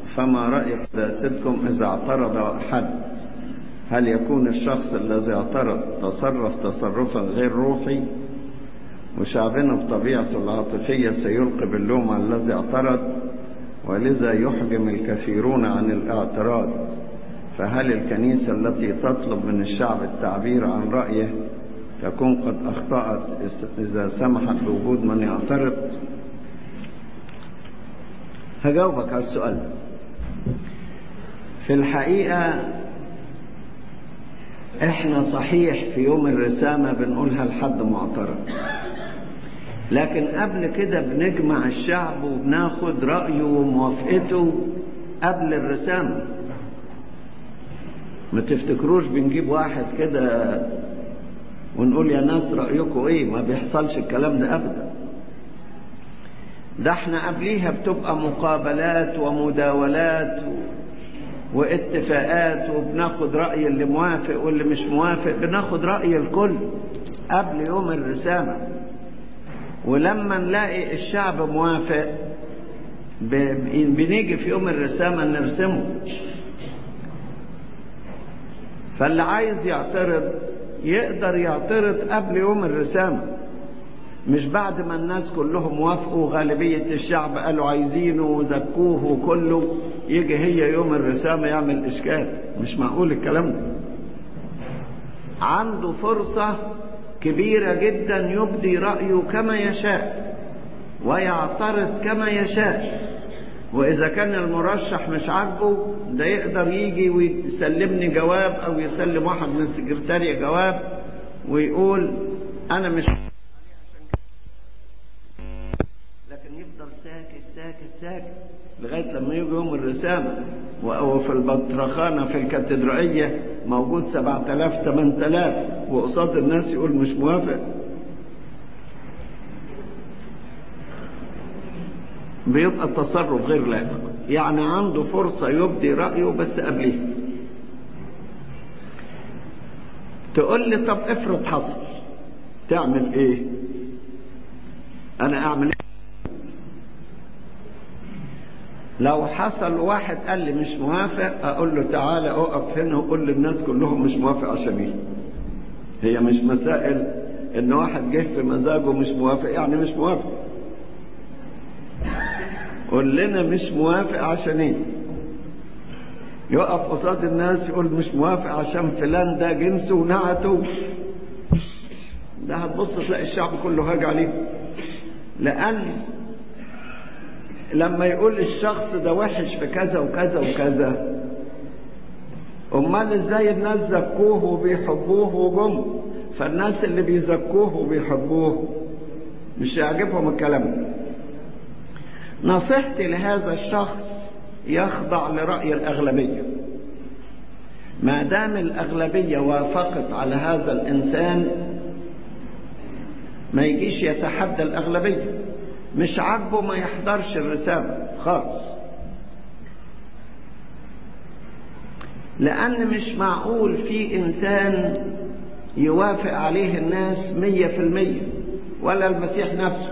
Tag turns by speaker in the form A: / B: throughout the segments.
A: فما رأي قداستكم إذا اعترض أحد هل يكون الشخص الذي اعترض تصرف تصرفا غير روحي وشعبنا بطبيعته العاطفية سيلقي باللوم على الذي اعترض ولذا يحجم الكثيرون عن الاعتراض فهل الكنيسة التي تطلب من الشعب التعبير عن رأيه تكون قد أخطأت إذا سمحت بوجود من يعترض هجاوبك على السؤال ده في الحقيقة احنا صحيح في يوم الرسامة بنقولها لحد معترض لكن قبل كده بنجمع الشعب وبناخد رأيه وموافقته قبل الرسامة ما تفتكروش بنجيب واحد كده ونقول يا ناس رأيكم ايه ما بيحصلش الكلام ده ابدا ده احنا قبليها بتبقى مقابلات ومداولات و... واتفاقات وبناخد رأي اللي موافق واللي مش موافق بناخد رأي الكل قبل يوم الرسامة ولما نلاقي الشعب موافق ب... بنيجي في يوم الرسامة نرسمه فاللي عايز يعترض يقدر يعترض قبل يوم الرسامة مش بعد ما الناس كلهم وافقوا غالبية الشعب قالوا عايزينه وزكوه وكله يجي هي يوم الرسامة يعمل إشكال مش معقول الكلام ده عنده فرصة كبيرة جدا يبدي رأيه كما يشاء ويعترض كما يشاء وإذا كان المرشح مش عاجبه ده يقدر يجي ويسلمني جواب أو يسلم واحد من السكرتارية جواب ويقول أنا مش لكن يفضل ساكت ساكت ساكت لغاية لما يجي يوم الرسامة وفي البطرخانة في الكاتدرائية موجود سبعة آلاف ثمان آلاف وقصاد الناس يقول مش موافق بيبقى التصرف غير لائق يعني عنده فرصة يبدي رأيه بس قبليه تقول لي طب افرض حصل تعمل ايه انا اعمل ايه لو حصل واحد قال لي مش موافق اقول له تعالى اقف هنا وقول للناس كلهم مش موافق عشان ايه هي مش مسائل ان واحد جه في مزاجه مش موافق يعني مش موافق قول لنا مش موافق عشان ايه يقف قصاد الناس يقول مش موافق عشان فلان ده جنسه ونعته ده هتبص تلاقي الشعب كله هاج عليه لان لما يقول الشخص ده وحش في كذا وكذا وكذا امال ازاي الناس زكوه وبيحبوه وجم فالناس اللي بيزكوه وبيحبوه مش يعجبهم الكلام ده نصيحتي لهذا الشخص يخضع لرأي الأغلبية ما دام الأغلبية وافقت على هذا الإنسان ما يجيش يتحدى الأغلبية مش عاجبه ما يحضرش الرسالة خالص لأن مش معقول في إنسان يوافق عليه الناس مية في المية ولا المسيح نفسه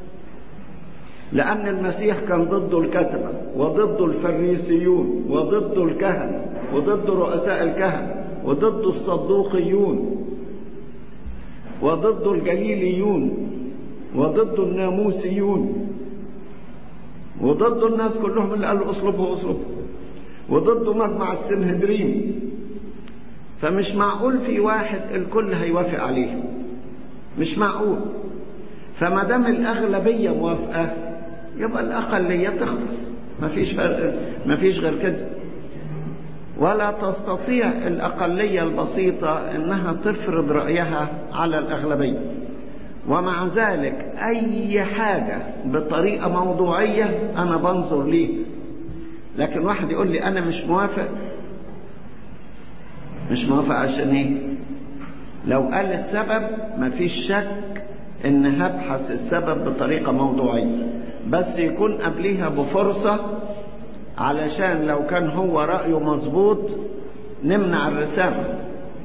A: لأن المسيح كان ضده الكتبة وضده الفريسيون وضده الكهنة وضده رؤساء الكهنة وضده الصدوقيون وضده الجليليون وضده الناموسيون وضده الناس كلهم اللي قالوا اصلبه اصلبه وضده مجمع السنهدرين فمش معقول في واحد الكل هيوافق عليه مش معقول فما دام الأغلبية موافقة يبقى الأقلية تخطف مفيش فرق مفيش غير كده ولا تستطيع الأقلية البسيطة إنها تفرض رأيها على الأغلبية ومع ذلك أي حاجة بطريقة موضوعية أنا بنظر ليه لكن واحد يقول لي أنا مش موافق مش موافق عشان إيه لو قال السبب مفيش شك إن هبحث السبب بطريقة موضوعية بس يكون قبليها بفرصة علشان لو كان هو رأيه مظبوط نمنع الرسامة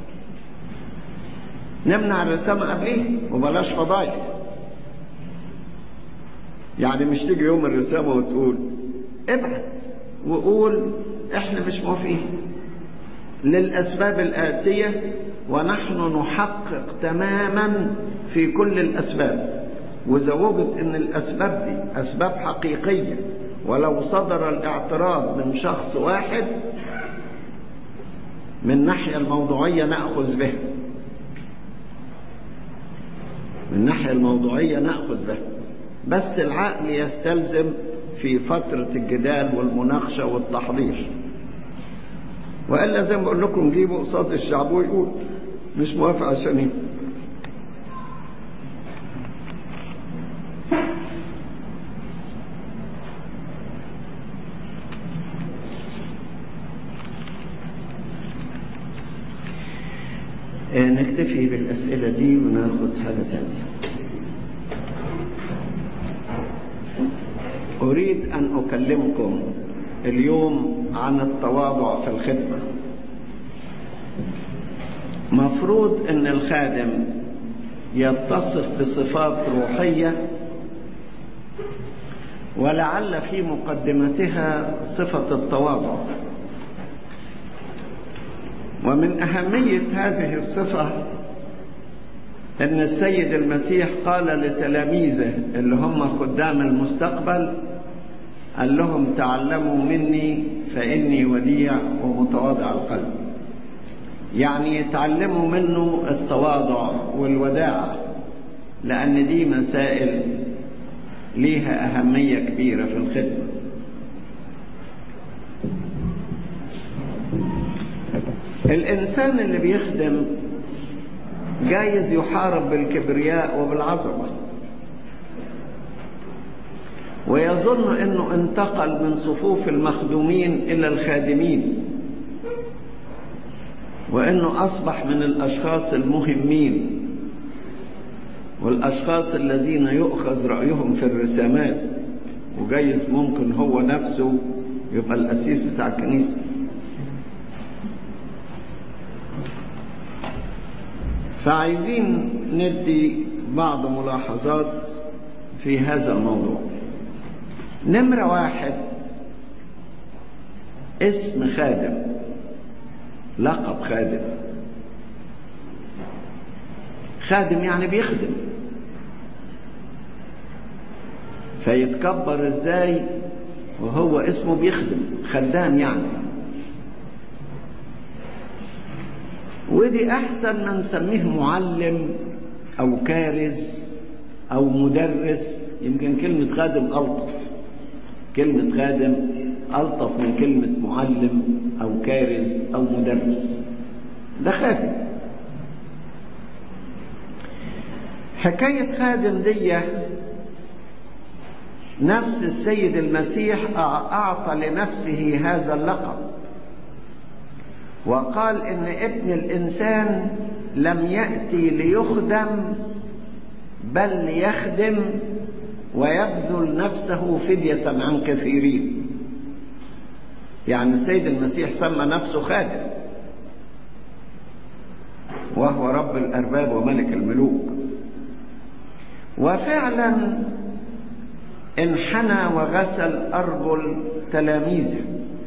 A: نمنع الرسامة قبليه وبلاش فضايح يعني مش تيجي يوم الرسامة وتقول ابعت وقول احنا مش موافقين للأسباب الآتية ونحن نحقق تماما في كل الأسباب وإذا وجد أن الأسباب دي أسباب حقيقية ولو صدر الاعتراض من شخص واحد من الناحية الموضوعية نأخذ به من الناحية الموضوعية نأخذ به بس العقل يستلزم في فترة الجدال والمناقشة والتحضير وإلا زي ما بقول لكم جيبوا قصاد الشعب ويقول مش موافق عشان ايه نكتفي بالأسئلة دي وناخد حاجة تانية أريد أن أكلمكم اليوم عن التواضع في الخدمة مفروض أن الخادم يتصف بصفات روحية ولعل في مقدمتها صفة التواضع ومن أهمية هذه الصفة أن السيد المسيح قال لتلاميذه اللي هم خدام المستقبل قال لهم تعلموا مني فإني وديع ومتواضع القلب يعني يتعلموا منه التواضع والوداعة لأن دي مسائل ليها أهمية كبيرة في الخدمة الإنسان اللي بيخدم جايز يحارب بالكبرياء وبالعظمة ويظن أنه انتقل من صفوف المخدومين إلى الخادمين وأنه أصبح من الأشخاص المهمين والأشخاص الذين يؤخذ رأيهم في الرسامات وجايز ممكن هو نفسه يبقى الأسيس بتاع الكنيسة فعايزين ندي بعض ملاحظات في هذا الموضوع نمرة واحد اسم خادم لقب خادم خادم يعني بيخدم فيتكبر ازاي وهو اسمه بيخدم خدام يعني ودي احسن ما نسميه معلم او كارز او مدرس يمكن كلمة خادم الطف كلمة خادم الطف من كلمة معلم او كارز او مدرس ده خادم حكاية خادم دي نفس السيد المسيح أعطى لنفسه هذا اللقب وقال إن ابن الإنسان لم يأتي ليخدم بل ليخدم ويبذل نفسه فدية عن كثيرين يعني السيد المسيح سمى نفسه خادم وهو رب الأرباب وملك الملوك وفعلا انحنى وغسل أرجل تلاميذه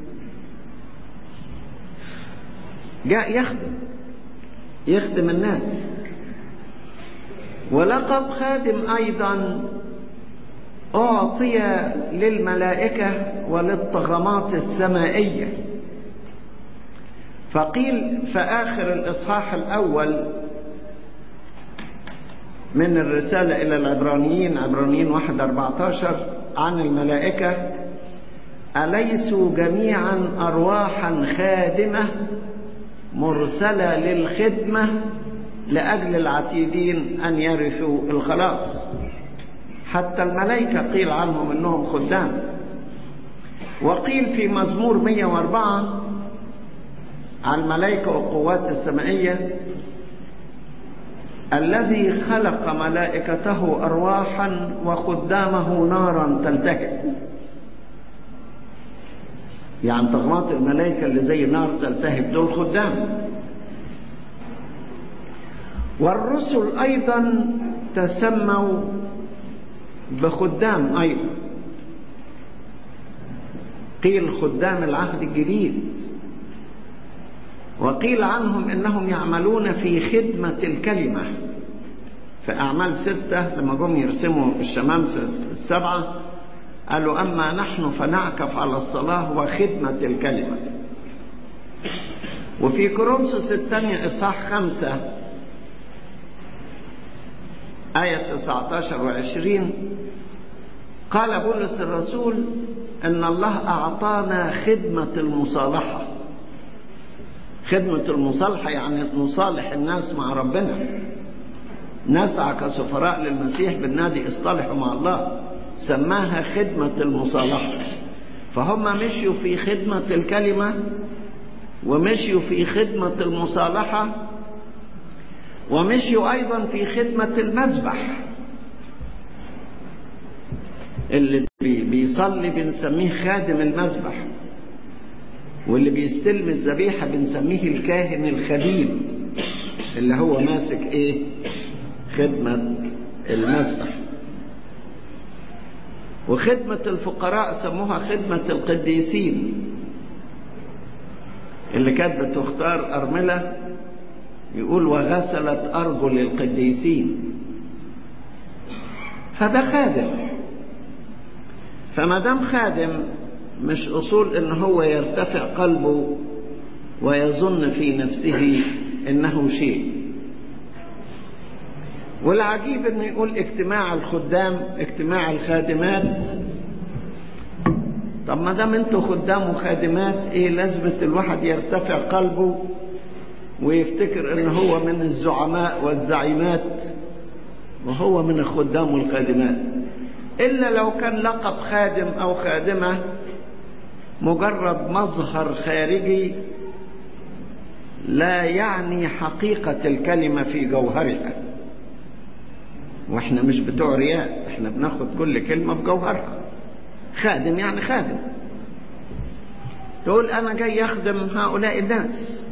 A: جاء يخدم يخدم الناس ولقب خادم أيضا أعطي للملائكة وللطغمات السمائية فقيل في آخر الإصحاح الأول من الرسالة إلى العبرانيين عبرانيين واحد أربعتاشر عن الملائكة أليسوا جميعا أرواحا خادمة مرسلة للخدمة لأجل العتيدين أن يرثوا الخلاص حتى الملائكة قيل عنهم أنهم خدام وقيل في مزمور 104 عن الملائكة والقوات السمائية الذي خلق ملائكته أرواحا وخدامه نارا تلتهب يعني طغمات الملائكة اللي زي نار تلتهب دول خدام والرسل أيضا تسموا بخدام أيضا قيل خدام العهد الجديد وقيل عنهم انهم يعملون في خدمة الكلمة في اعمال ستة لما جم يرسموا الشمامسة السبعة قالوا اما نحن فنعكف على الصلاة وخدمة الكلمة وفي كورنثوس الثانية اصحاح خمسة آية 19 و20 قال بولس الرسول ان الله اعطانا خدمة المصالحة خدمة المصالحة يعني نصالح الناس مع ربنا نسعى كسفراء للمسيح بالنادي اصطلحوا مع الله سماها خدمة المصالحة فهم مشيوا في خدمة الكلمة ومشيوا في خدمة المصالحة ومشيوا أيضا في خدمة المذبح اللي بيصلي بنسميه خادم المذبح واللي بيستلم الذبيحة بنسميه الكاهن الخديم اللي هو ماسك ايه خدمة المذبح وخدمة الفقراء سموها خدمة القديسين اللي كانت بتختار أرملة يقول وغسلت أرجل القديسين فده خادم فما دام خادم مش أصول إن هو يرتفع قلبه ويظن في نفسه إنه شيء والعجيب إنه يقول اجتماع الخدام اجتماع الخادمات طب ما دام انتوا خدام وخادمات ايه لازمة الواحد يرتفع قلبه ويفتكر ان هو من الزعماء والزعيمات وهو من الخدام والخادمات الا لو كان لقب خادم او خادمة مجرد مظهر خارجي لا يعني حقيقة الكلمة في جوهرها واحنا مش بتوع رياء احنا بناخد كل كلمة بجوهرها خادم يعني خادم تقول انا جاي اخدم هؤلاء الناس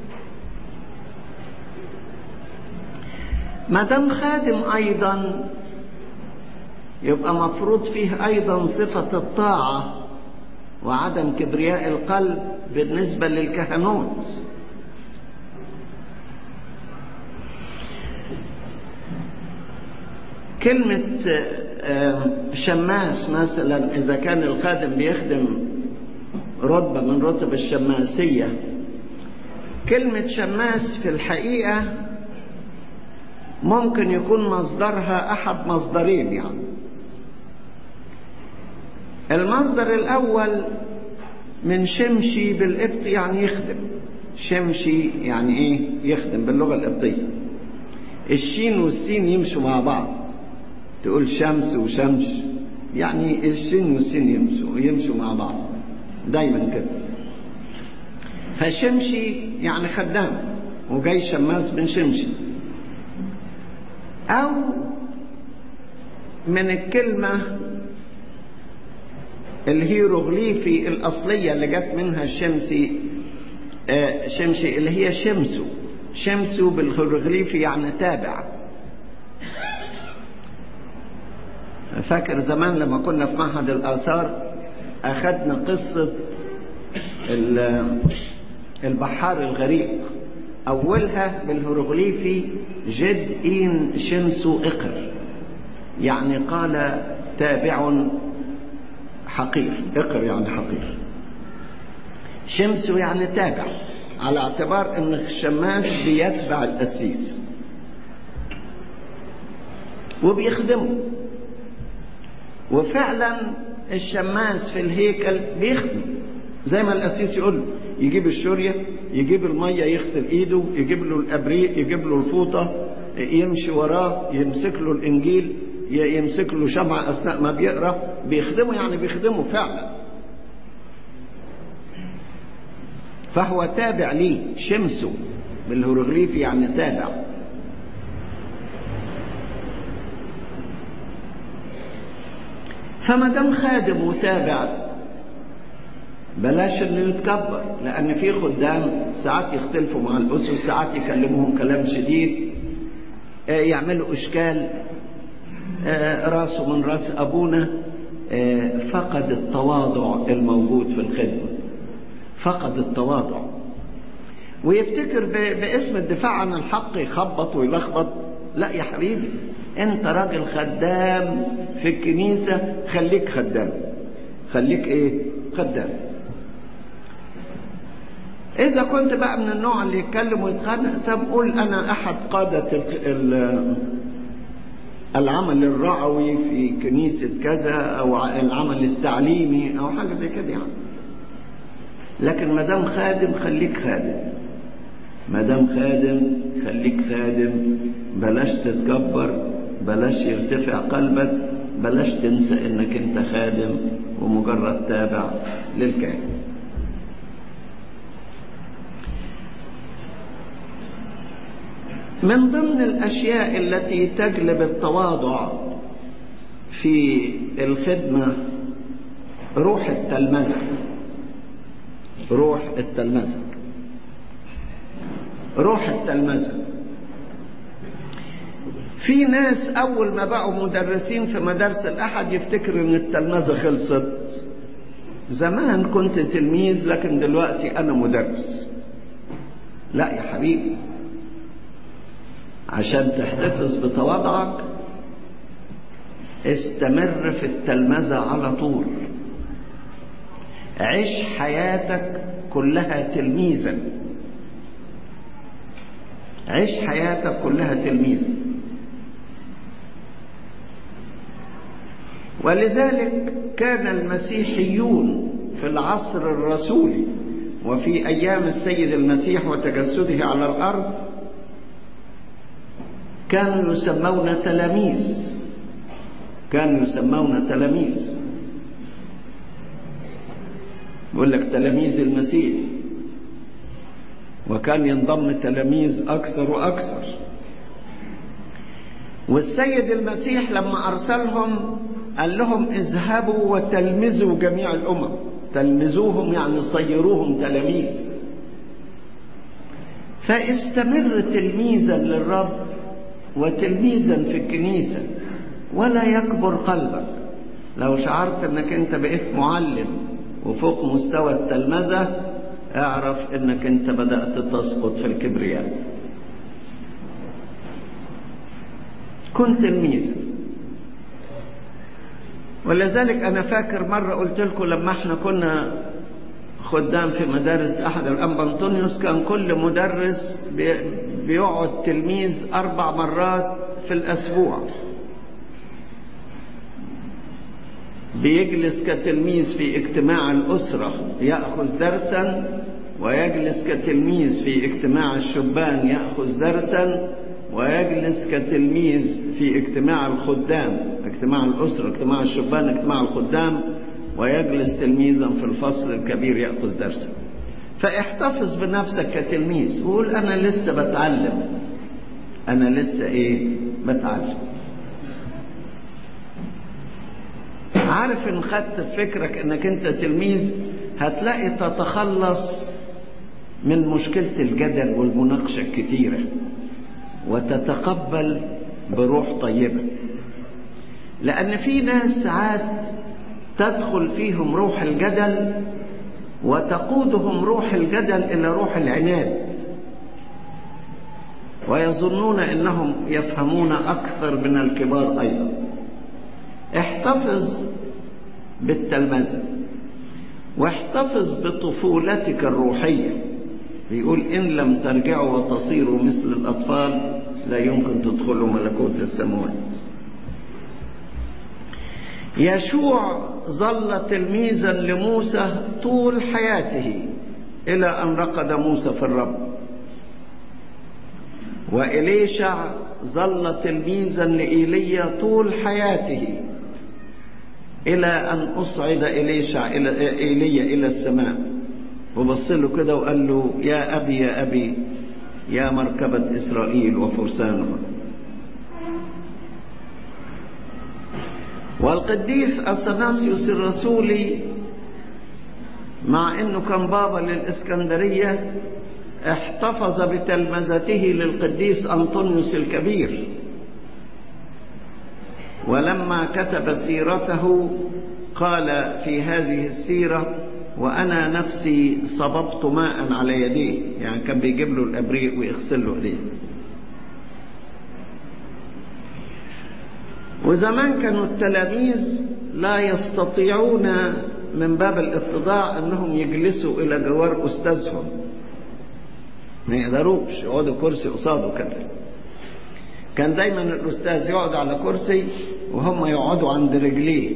A: ما دام خادم ايضا يبقى مفروض فيه ايضا صفة الطاعة وعدم كبرياء القلب بالنسبة للكهنوت كلمة شماس مثلا إذا كان الخادم بيخدم رتبة من رتب الشماسية كلمة شماس في الحقيقة ممكن يكون مصدرها أحد مصدرين يعني المصدر الأول من شمشي بالقبط يعني يخدم شمشي يعني إيه يخدم باللغة القبطية الشين والسين يمشوا مع بعض تقول شمس وشمس يعني الشين والسين يمشوا يمشوا مع بعض دايما كده فشمشي يعني خدام وجاي شماس من شمشي او من الكلمة الهيروغليفي الأصلية اللي جت منها الشمسي آه شمشي اللي هي شمسو شمسو بالهيروغليفي يعني تابع فاكر زمان لما كنا في معهد الآثار أخذنا قصة البحار الغريق أولها بالهيروغليفي جد إين شمسو إقر يعني قال تابع حقير إقر يعني حقير شمسو يعني تابع على اعتبار أن الشماس بيتبع القسيس وبيخدمه وفعلا الشماس في الهيكل بيخدم زي ما القسيس يقول له يجيب الشورية يجيب المية يغسل ايده يجيب له الابريق يجيب له الفوطة يمشي وراه يمسك له الانجيل يمسك له شمعة اثناء ما بيقرا بيخدمه يعني بيخدمه فعلا فهو تابع ليه شمسه بالهيروغليفي يعني تابع فما دام خادم وتابع بلاش انه يتكبر لان في خدام ساعات يختلفوا مع الاسس ساعات يكلموهم كلام شديد يعملوا اشكال راسه من راس ابونا فقد التواضع الموجود في الخدمة فقد التواضع ويفتكر باسم الدفاع عن الحق يخبط ويلخبط لا يا حبيبي انت راجل خدام في الكنيسة خليك خدام خليك ايه خدام اذا كنت بقى من النوع اللي يتكلم ويتخانق ساب قول انا احد قادة العمل الرعوي في كنيسة كذا او العمل التعليمي او حاجة زي كده يعني لكن ما دام خادم خليك خادم ما دام خادم خليك خادم بلاش تتكبر بلاش يرتفع قلبك بلاش تنسى انك انت خادم ومجرد تابع للكاهن من ضمن الاشياء التي تجلب التواضع في الخدمه روح التلمذه روح التلمذه روح التلمذه في ناس اول ما بقوا مدرسين في مدارس الاحد يفتكر ان التلمذه خلصت زمان كنت تلميذ لكن دلوقتي انا مدرس لا يا حبيبي عشان تحتفظ بتواضعك استمر في التلمذة على طول عش حياتك كلها تلميذا عش حياتك كلها تلميذا ولذلك كان المسيحيون في العصر الرسولي وفي ايام السيد المسيح وتجسده على الارض كانوا يسمون تلاميذ كانوا يسمون تلاميذ يقول لك تلاميذ المسيح وكان ينضم تلاميذ اكثر واكثر والسيد المسيح لما ارسلهم قال لهم اذهبوا وتلمذوا جميع الامم تلمذوهم يعني صيروهم تلاميذ فاستمر تلميذا للرب وتلميذا في الكنيسة ولا يكبر قلبك لو شعرت انك انت بقيت معلم وفوق مستوى التلمذة اعرف انك انت بدأت تسقط في الكبرياء كن تلميذا ولذلك انا فاكر مرة قلت لكم لما احنا كنا خدام في مدارس احد الانبا انطونيوس كان كل مدرس بيقعد تلميذ اربع مرات في الاسبوع بيجلس كتلميذ في اجتماع الاسره ياخذ درسا ويجلس كتلميذ في اجتماع الشبان ياخذ درسا ويجلس كتلميذ في اجتماع الخدام اجتماع الاسره اجتماع الشبان اجتماع الخدام ويجلس تلميذا في الفصل الكبير ياخذ درسا فاحتفظ بنفسك كتلميذ وقول انا لسه بتعلم انا لسه ايه بتعلم عارف ان خدت فكرك انك انت تلميذ هتلاقي تتخلص من مشكلة الجدل والمناقشة الكتيرة وتتقبل بروح طيبة لأن في ناس ساعات تدخل فيهم روح الجدل وتقودهم روح الجدل الى روح العناد ويظنون انهم يفهمون اكثر من الكبار ايضا احتفظ بالتلمذه واحتفظ بطفولتك الروحيه بيقول ان لم ترجعوا وتصيروا مثل الاطفال لا يمكن تدخلوا ملكوت السماوات يشوع ظل تلميذا لموسى طول حياته الى ان رقد موسى في الرب واليشع ظل تلميذا لايليا طول حياته الى ان اصعد اليشع الى ايليا الى السماء وبص له كده وقال له يا ابي يا ابي يا مركبه اسرائيل وفرسانها والقديس أثناسيوس الرسولي مع انه كان بابا للاسكندرية احتفظ بتلمذته للقديس انطونيوس الكبير ولما كتب سيرته قال في هذه السيرة وأنا نفسي صببت ماء على يديه يعني كان بيجيب له الأبريق ويغسل له إيديه وزمان كانوا التلاميذ لا يستطيعون من باب الاتضاع أنهم يجلسوا إلى جوار أستاذهم ما يقدروش يقعدوا كرسي قصاده كده كان دايما الأستاذ يقعد على كرسي وهم يقعدوا عند رجليه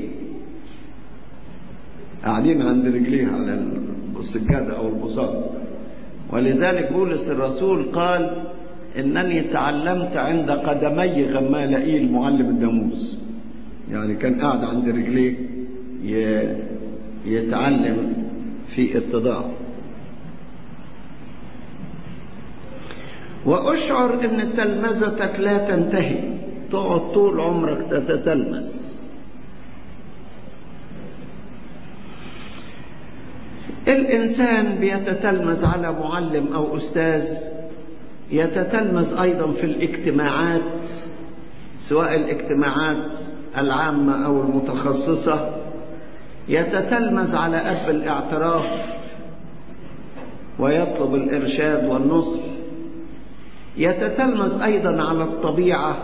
A: قاعدين عند رجليه على السجادة أو البساط ولذلك بولس الرسول قال إنني تعلمت عند قدمي غمالائيل معلم الناموس يعني كان قاعد عند رجليه يتعلم في اتضاع وأشعر أن تلمذتك لا تنتهي تقعد طول عمرك تتتلمذ الإنسان بيتتلمذ على معلم أو أستاذ يتتلمذ أيضا في الاجتماعات سواء الاجتماعات العامة أو المتخصصة يتتلمذ على أب الاعتراف ويطلب الإرشاد والنصح يتتلمذ أيضا على الطبيعة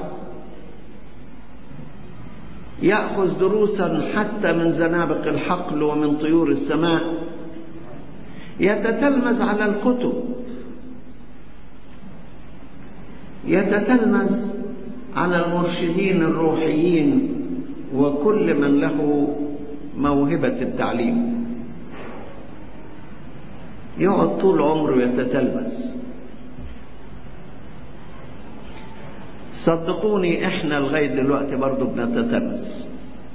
A: يأخذ دروسا حتى من زنابق الحقل ومن طيور السماء يتتلمذ على الكتب يتتلمذ على المرشدين الروحيين وكل من له موهبة التعليم يقعد طول عمره يتتلمذ صدقوني احنا لغاية دلوقتي برضو بنتتلمذ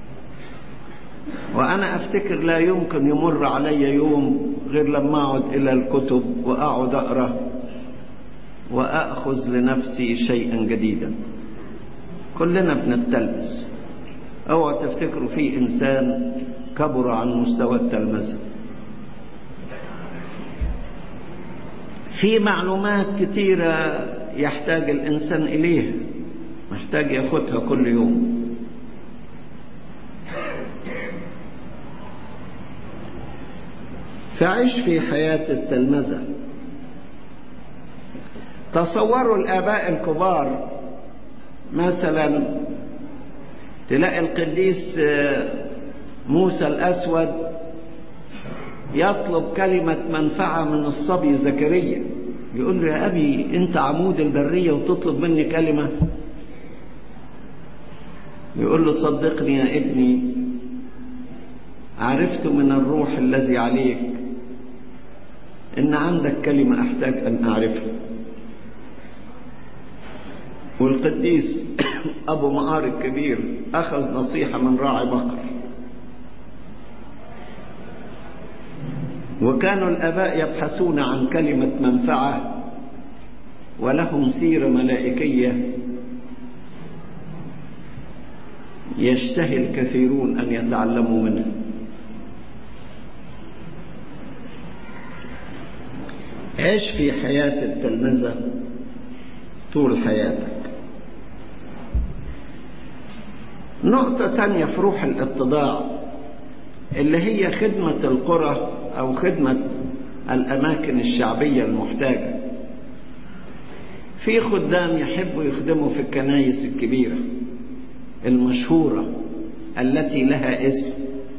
A: وانا افتكر لا يمكن يمر علي يوم غير لما اقعد الى الكتب واقعد اقرا واخذ لنفسي شيئا جديدا كلنا بنتلمس اوعى تفتكروا في انسان كبر عن مستوى التلمذه في معلومات كثيره يحتاج الانسان اليها محتاج ياخدها كل يوم فعش في حياة التلمذة تصوروا الآباء الكبار مثلا تلاقي القديس موسى الأسود يطلب كلمة منفعة من الصبي زكريا يقول له يا أبي أنت عمود البرية وتطلب مني كلمة يقول له صدقني يا ابني عرفت من الروح الذي عليك ان عندك كلمة احتاج ان اعرفها والقديس ابو معار الكبير اخذ نصيحة من راعي بقر وكانوا الاباء يبحثون عن كلمة منفعة ولهم سيرة ملائكية يشتهي الكثيرون ان يتعلموا منها عيش في حياة التلمذة طول حياتك نقطة تانية في روح الاتضاع اللي هي خدمة القرى أو خدمة الأماكن الشعبية المحتاجة في خدام يحبوا يخدموا في الكنايس الكبيرة المشهورة التي لها اسم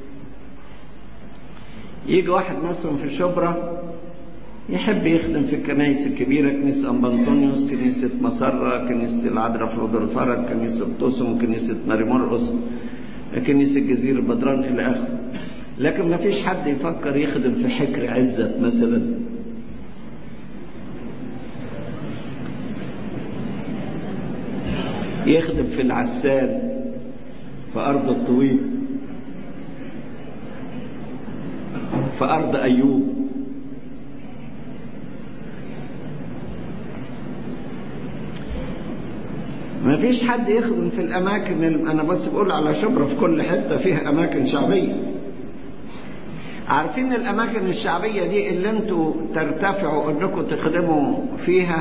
A: يجي واحد مثلا في شبرا يحب يخدم في الكنائس الكبيرة كنيسة أمبانطونيوس كنيسة مسرة كنيسة العذراء في رود الفرج كنيسة توسم كنيسة ماري مرقس كنيسة جزيرة بدران إلى آخره لكن ما فيش حد يفكر يخدم في حكر عزت مثلا يخدم في العسال في أرض الطويل في أرض أيوب ما فيش حد يخدم في الأماكن أنا بس بقول على شبرا في كل حتة فيها أماكن شعبية عارفين الأماكن الشعبية دي اللي انتوا ترتفعوا انكم تخدموا فيها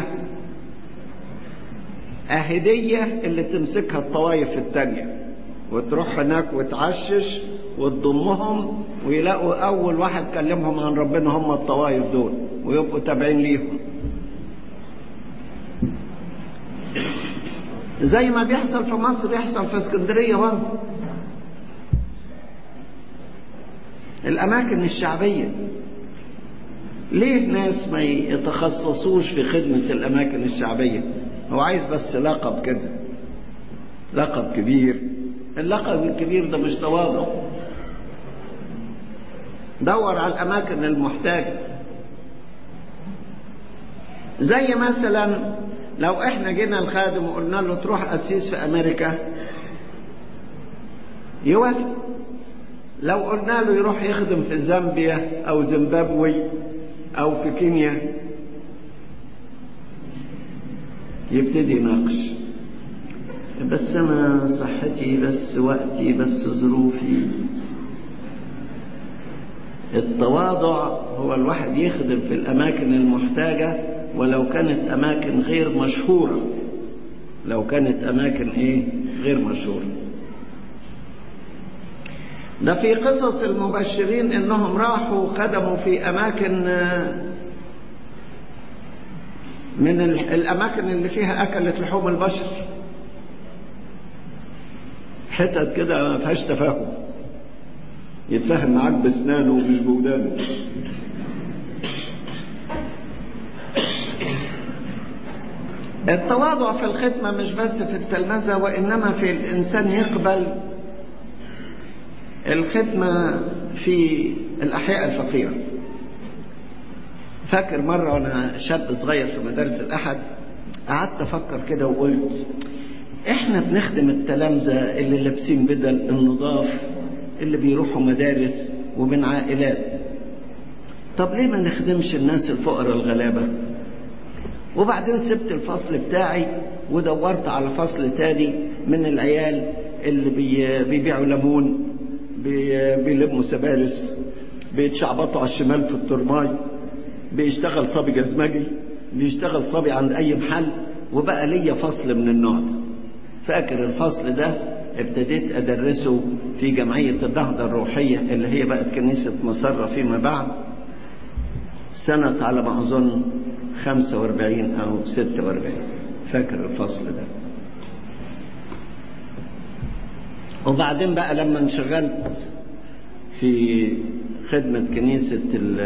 A: أهدية اللي تمسكها الطوائف التانية وتروح هناك وتعشش وتضمهم ويلاقوا أول واحد كلمهم عن ربنا هم الطوائف دول ويبقوا تابعين ليهم زي ما بيحصل في مصر يحصل في اسكندرية برضه الأماكن الشعبية ليه ناس ما يتخصصوش في خدمة الأماكن الشعبية هو عايز بس لقب كده لقب كبير اللقب الكبير ده مش تواضع دور على الأماكن المحتاجة زي مثلا لو احنا جينا الخادم وقلنا له تروح أسيس في أمريكا يوافق لو قلنا له يروح يخدم في زامبيا أو زيمبابوي أو في كينيا يبتدي يناقش بس أنا صحتي بس وقتي بس ظروفي التواضع هو الواحد يخدم في الأماكن المحتاجة ولو كانت أماكن غير مشهورة لو كانت أماكن إيه غير مشهورة ده في قصص المبشرين إنهم راحوا خدموا في أماكن من الأماكن اللي فيها أكلت لحوم البشر حتت كده ما فيهاش تفاهم يتفاهم معاك بسنانه ومش بودانه التواضع في الخدمة مش بس في التلمذة وإنما في الإنسان يقبل الخدمة في الأحياء الفقيرة فاكر مرة وأنا شاب صغير في مدارس الأحد قعدت أفكر كده وقلت إحنا بنخدم التلامذة اللي لابسين بدل النضاف اللي بيروحوا مدارس ومن عائلات طب ليه ما نخدمش الناس الفقراء الغلابة وبعدين سبت الفصل بتاعي ودورت على فصل تاني من العيال اللي بي بيبيعوا ليمون بي بيلموا سبارس بيتشعبطوا على الشمال في الترماي بيشتغل صبي جزمجي بيشتغل صبي عند اي محل وبقى ليا فصل من النوع ده فاكر الفصل ده ابتديت ادرسه في جمعية النهضة الروحية اللي هي بقت كنيسة مسرة فيما بعد سنة على ما أظن 45 أو 46 فاكر الفصل ده وبعدين بقى لما انشغلت في خدمة كنيسة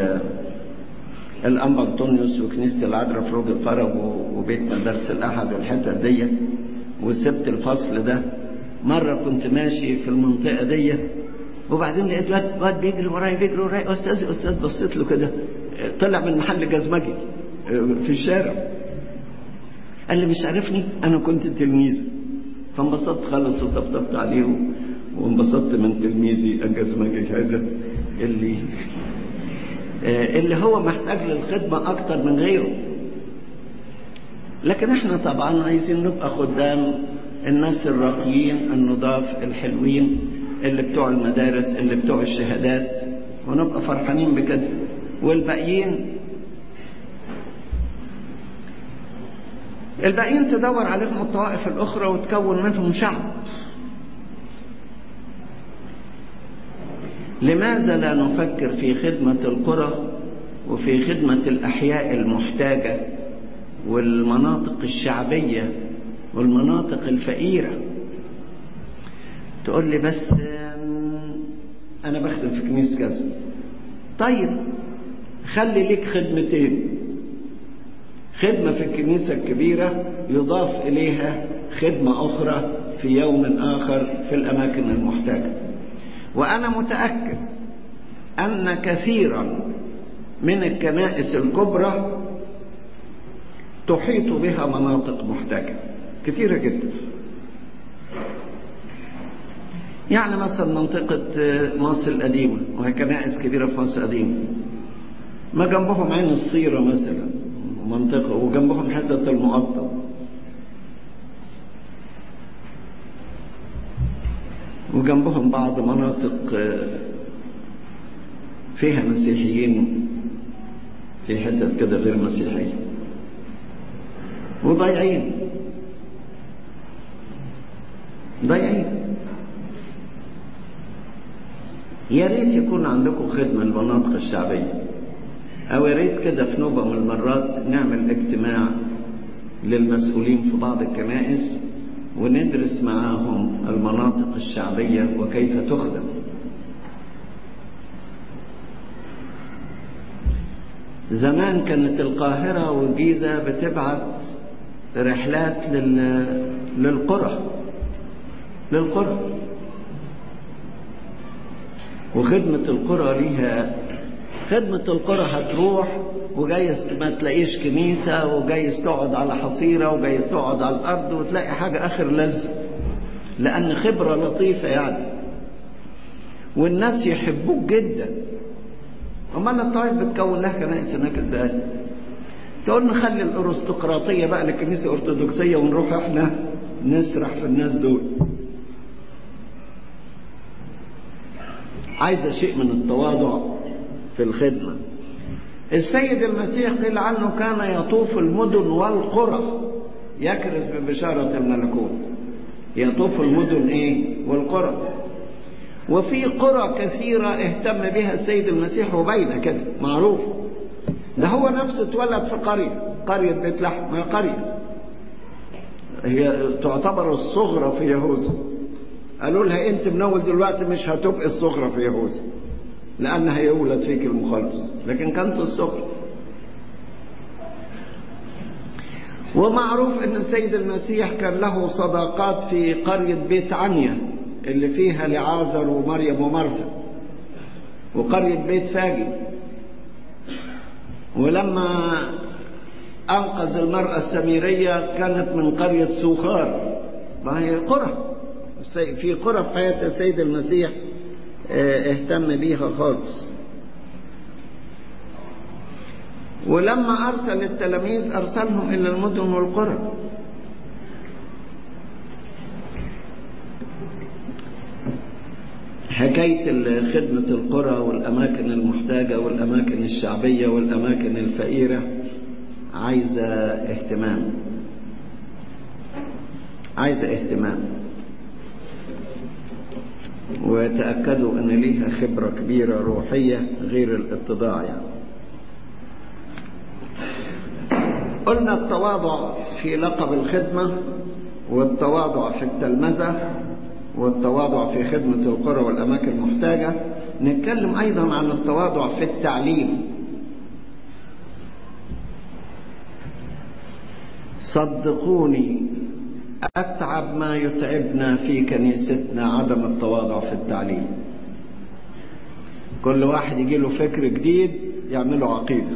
A: الأنبا أنطونيوس وكنيسة العذراء في روج الفرج وبيت مدارس الأحد والحتة دي وسبت الفصل ده مرة كنت ماشي في المنطقة دي وبعدين لقيت واد, واد بيجري ورايا بيجري ورايا أستاذ أستاذ بصيت له كده طلع من محل جزمجي في الشارع قال لي مش عارفني أنا كنت تلميذ فانبسطت خالص وطبطبت عليه وانبسطت من تلميذي الجزمجي هذا اللي اللي هو محتاج للخدمة أكتر من غيره لكن احنا طبعا عايزين نبقى خدام الناس الراقيين النضاف الحلوين اللي بتوع المدارس اللي بتوع الشهادات ونبقى فرحانين بكده والباقيين الباقيين تدور عليهم الطوائف الأخرى وتكون منهم شعب لماذا لا نفكر في خدمة القرى وفي خدمة الأحياء المحتاجة والمناطق الشعبية والمناطق الفقيرة تقول لي بس أنا بخدم في كنيسة كذا طيب خلي ليك خدمتين خدمة في الكنيسة الكبيرة يضاف إليها خدمة أخرى في يوم آخر في الأماكن المحتاجة وأنا متأكد أن كثيرا من الكنائس الكبرى تحيط بها مناطق محتاجة كثيرة جدا يعني مثلا منطقة مصر القديمة وهي كنائس كبيرة في مصر القديمة ما جنبهم عين الصيرة مثلا منطقة وجنبهم حتة المقطم وجنبهم بعض مناطق فيها مسيحيين في حتت كده غير مسيحية وضايعين ضايعين يا ريت يكون عندكم خدمة المناطق الشعبية أو يا ريت كده في نوبة من المرات نعمل اجتماع للمسؤولين في بعض الكنائس وندرس معاهم المناطق الشعبية وكيف تخدم زمان كانت القاهرة والجيزة بتبعت رحلات لل... للقرى للقرى وخدمة القرى ليها خدمة القرى هتروح وجايز ما تلاقيش كنيسة وجايز تقعد على حصيرة وجايز تقعد على الأرض وتلاقي حاجة آخر لذة لأن خبرة لطيفة يعني والناس يحبوك جدا أمال الطائف بتكون لها كنائس هناك ازاي؟ تقول نخلي الأرستقراطية بقى للكنيسة الأرثوذكسية ونروح احنا نسرح في الناس دول عايزة شيء من التواضع في الخدمة السيد المسيح قيل عنه كان يطوف المدن والقرى يكرز ببشارة الملكوت يطوف المدن ايه والقرى وفي قرى كثيرة اهتم بها السيد المسيح وباينة كده معروف ده هو نفسه اتولد في قرية قرية بيت لحم هي قرية هي تعتبر الصغرى في يهوذا قالوا لها انت من اول دلوقتي مش هتبقي الصغرى في يهوذا لان هيولد فيك المخلص لكن كانت الصغرى ومعروف ان السيد المسيح كان له صداقات في قرية بيت عنيا اللي فيها لعازر ومريم ومرثا وقرية بيت فاجي ولما أنقذ المرأة السميرية كانت من قرية سوخار ما هي قرى في قرى في حياة السيد المسيح اهتم بيها خالص ولما أرسل التلاميذ أرسلهم إلى المدن والقرى حكاية خدمة القرى والأماكن المحتاجة والأماكن الشعبية والأماكن الفقيرة عايزة اهتمام عايزة اهتمام وتأكدوا أن ليها خبرة كبيرة روحية غير الاتضاع يعني قلنا التواضع في لقب الخدمة والتواضع في التلمذة والتواضع في خدمة القرى والأماكن المحتاجة نتكلم أيضا عن التواضع في التعليم صدقوني أتعب ما يتعبنا في كنيستنا عدم التواضع في التعليم كل واحد يجي له فكر جديد يعمله عقيدة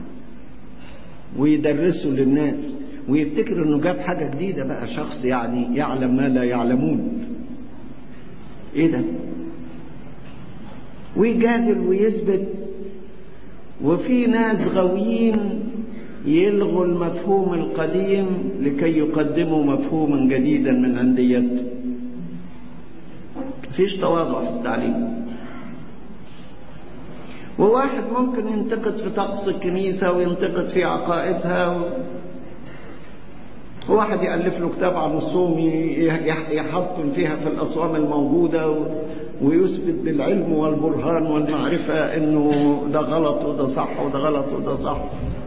A: ويدرسه للناس ويفتكر انه جاب حاجة جديدة بقى شخص يعني يعلم ما لا يعلمون ايه ده ويجادل ويثبت وفي ناس غاويين يلغوا المفهوم القديم لكي يقدموا مفهوما جديدا من عنديته فيش تواضع في التعليم وواحد ممكن ينتقد في طقس الكنيسة وينتقد في عقائدها و... وواحد يألف له كتاب عن الصوم يحطم فيها في الأصوام الموجودة و... ويثبت بالعلم والبرهان والمعرفة انه ده غلط وده صح وده غلط وده صح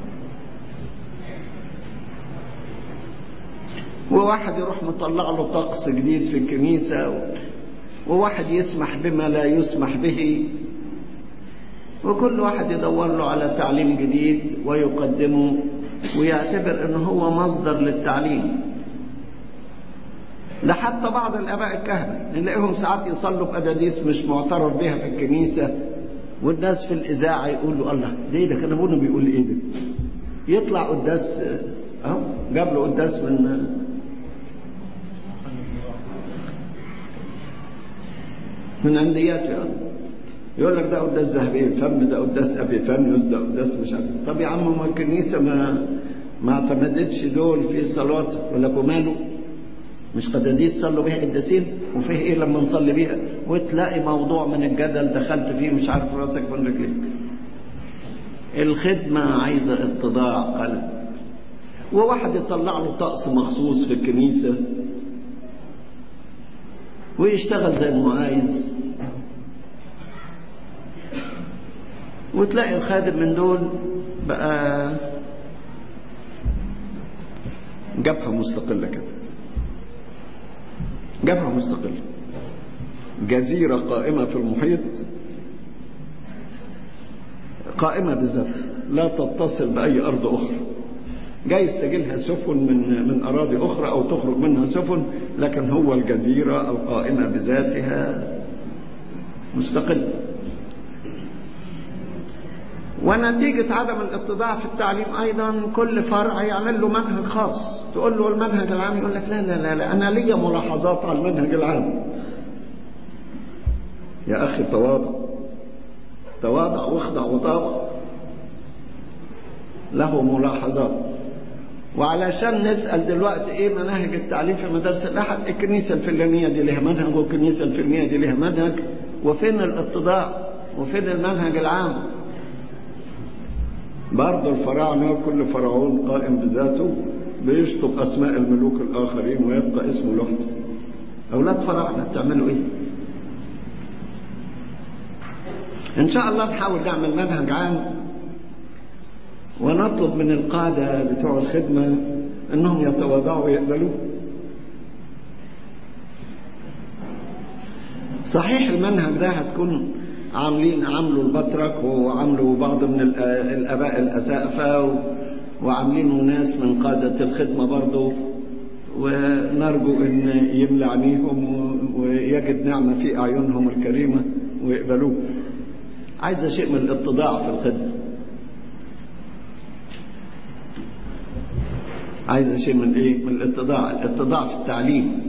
A: وواحد يروح مطلع له طقس جديد في الكنيسة وواحد يسمح بما لا يسمح به وكل واحد يدور له على تعليم جديد ويقدمه ويعتبر انه هو مصدر للتعليم ده حتى بعض الاباء الكهنه نلاقيهم ساعات يصلوا باداديس مش معترف بها في الكنيسه والناس في الاذاعه يقولوا الله ده ايه ده كان ابونا بيقول ايه ده يطلع قداس اهو جاب له قداس من من عندياته يعني يقول لك ده قداس ذهبي الفم ده قداس ابي فانيوس ده قداس مش عارف طب يا عم ما الكنيسه ما ما اعتمدتش دول في صلوات ولا ماله مش قداديس صلوا بيها قداسين وفيه ايه لما نصلي بيها وتلاقي موضوع من الجدل دخلت فيه مش عارف راسك من رجليك الخدمة عايزة اتضاع قلب وواحد يطلع له طقس مخصوص في الكنيسة ويشتغل زي ما عايز وتلاقي الخادم من دول بقى جبهة مستقلة كده جبهة مستقلة جزيرة قائمة في المحيط قائمة بذاتها لا تتصل بأي أرض أخرى جايز تجيلها سفن من من أراضي أخرى أو تخرج منها سفن لكن هو الجزيرة القائمة بذاتها مستقلة ونتيجة عدم الاتضاع في التعليم أيضا كل فرع يعمل له منهج خاص تقول له المنهج العام يقول لك لا لا لا, لا أنا ليا ملاحظات على المنهج العام يا أخي تواضع تواضع واخضع وطاوع له ملاحظات وعلشان نسأل دلوقتي ايه مناهج التعليم في مدارس الأحد الكنيسة الفلانية دي لها منهج والكنيسة الفلانية دي لها منهج وفين الاتضاع وفين المنهج العام برضه الفراعنة كل فرعون قائم بذاته بيشطب أسماء الملوك الآخرين ويبقى اسمه لوحده أولاد فراعنة تعملوا إيه؟ إن شاء الله نحاول نعمل منهج عام ونطلب من القادة بتوع الخدمة أنهم يتواضعوا ويقبلوه صحيح المنهج ده هتكون عاملين عملوا البطرك وعملوا بعض من الآباء الأسقفة وعاملينه ناس من قادة الخدمة برضه ونرجو أن يملى عينيهم ويجد نعمة في أعينهم الكريمة ويقبلوه عايزة شيء من الاتضاع في الخدمة عايزة شيء من ايه من الاتضاع الاتضاع في التعليم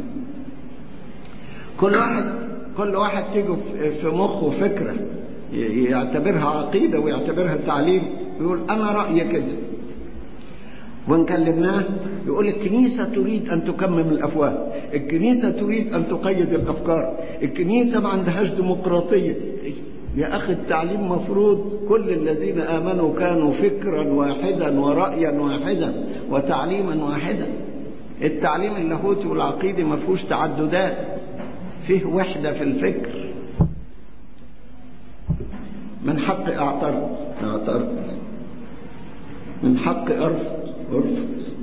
A: كل واحد كل واحد تيجي في مخه فكرة يعتبرها عقيدة ويعتبرها تعليم يقول أنا رأيي كده وإن كلمناه يقول الكنيسة تريد أن تكمم الأفواه الكنيسة تريد أن تقيد الأفكار الكنيسة ما عندهاش ديمقراطية يا أخي التعليم مفروض كل الذين آمنوا كانوا فكرا واحدا ورأيا واحدا وتعليما واحدا التعليم اللاهوتي والعقيدي ما فيهوش تعددات فيه وحدة في الفكر من حق اعترض اعترض من حق ارفض ارفض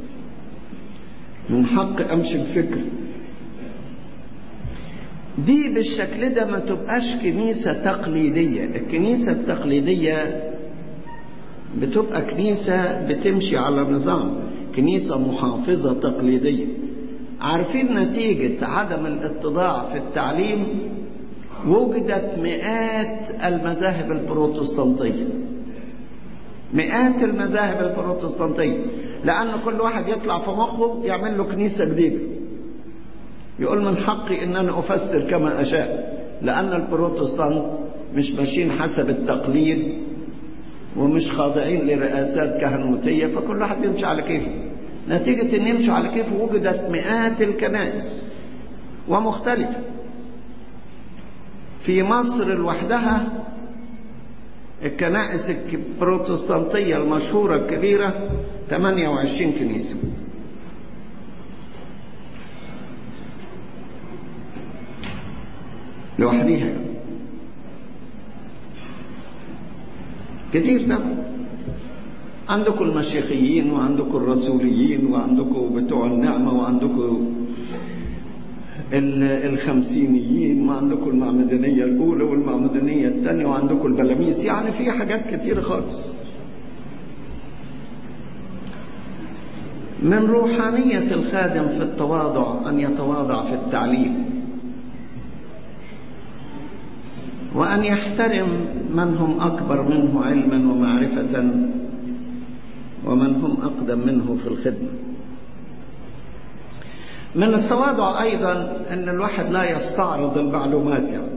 A: من حق امشي بفكر دي بالشكل ده ما تبقاش كنيسة تقليدية الكنيسة التقليدية بتبقى كنيسة بتمشي على نظام كنيسة محافظة تقليدية عارفين نتيجة عدم الاتضاع في التعليم وجدت مئات المذاهب البروتستانتية مئات المذاهب البروتستانتية لأن كل واحد يطلع في مخه يعمل له كنيسة جديدة يقول من حقي ان انا افسر كما اشاء لان البروتستانت مش ماشيين حسب التقليد ومش خاضعين لرئاسات كهنوتية فكل واحد يمشي على كيفه نتيجة ان يمشوا على كيفه وجدت مئات الكنائس ومختلفة في مصر لوحدها الكنائس البروتستانتية المشهورة الكبيرة 28 كنيسة لوحديها كتير ده عندكم المشيخيين وعندكم الرسوليين وعندكم بتوع النعمة وعندكم الخمسينيين وعندكم المعمدانية الأولى والمعمدانية الثانية وعندكم البلاميس يعني في حاجات كتير خالص من روحانية الخادم في التواضع أن يتواضع في التعليم وأن يحترم من هم أكبر منه علما ومعرفة ومن هم أقدم منه في الخدمة من التواضع أيضا أن الواحد لا يستعرض المعلومات يعني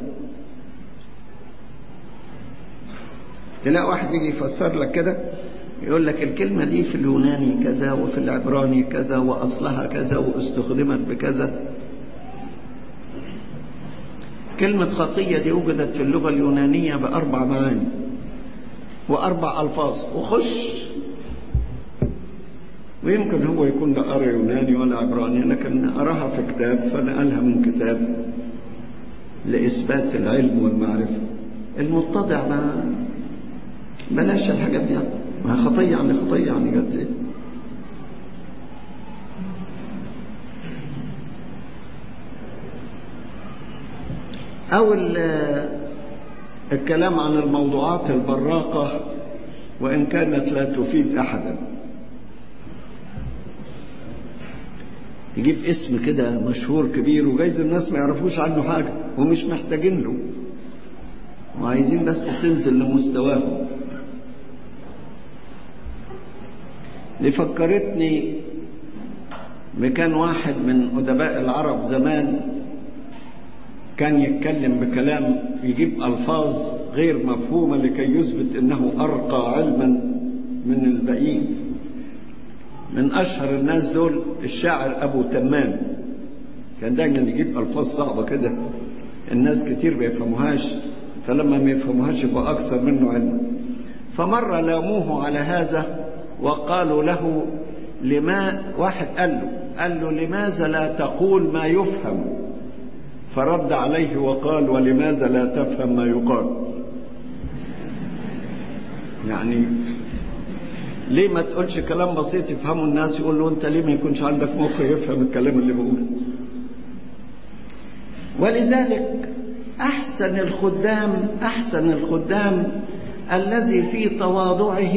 A: تلاقي واحد يجي يفسر لك كده يقول لك الكلمة دي في اليوناني كذا وفي العبراني كذا وأصلها كذا واستخدمت بكذا كلمة خطية دي وجدت في اللغة اليونانية بأربع معاني وأربع ألفاظ وخش ويمكن هو يكون لا أرى يوناني ولا عبراني لكن أراها في كتاب فنقلها من كتاب لإثبات العلم والمعرفة المتضع ما بلاش الحاجات دي ما خطية يعني خطية يعني جت ايه أو الكلام عن الموضوعات البراقة وإن كانت لا تفيد أحدا يجيب اسم كده مشهور كبير وجايز الناس ما يعرفوش عنه حاجة ومش محتاجين له وعايزين بس تنزل لمستواهم دي فكرتني بكان واحد من أدباء العرب زمان كان يتكلم بكلام يجيب ألفاظ غير مفهومة لكي يثبت أنه أرقى علما من الباقيين من أشهر الناس دول الشاعر أبو تمام كان دايما يجيب ألفاظ صعبة كده الناس كتير ما يفهموهاش فلما ما يفهموهاش يبقى أكثر منه علما فمرة لاموه على هذا وقالوا له لما واحد قال له قال له لماذا لا تقول ما يفهم فرد عليه وقال ولماذا لا تفهم ما يقال يعني ليه ما تقولش كلام بسيط يفهمه الناس يقول له انت ليه ما يكونش عندك مخ يفهم الكلام اللي بقوله ولذلك احسن الخدام احسن الخدام الذي في تواضعه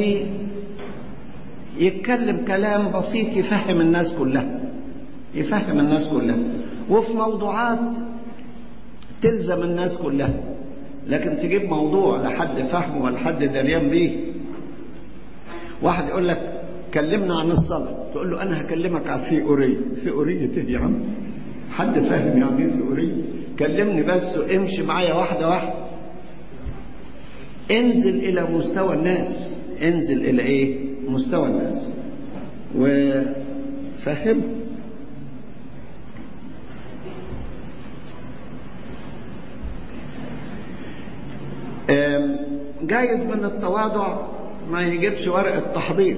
A: يتكلم كلام بسيط يفهم الناس كلها يفهم الناس كلها وفي موضوعات تلزم الناس كلها لكن تجيب موضوع لحد فهمه ولا حد دريان بيه واحد يقول لك كلمنا عن الصلاة تقول له أنا هكلمك عن ثيورية ثيورية ايه يا عم حد فاهم يعني ايه ثيورية كلمني بس وامشي معايا واحدة واحدة انزل إلى مستوى الناس انزل إلى إيه مستوى الناس وفهمهم جايز من التواضع ما يجيبش ورقة تحضير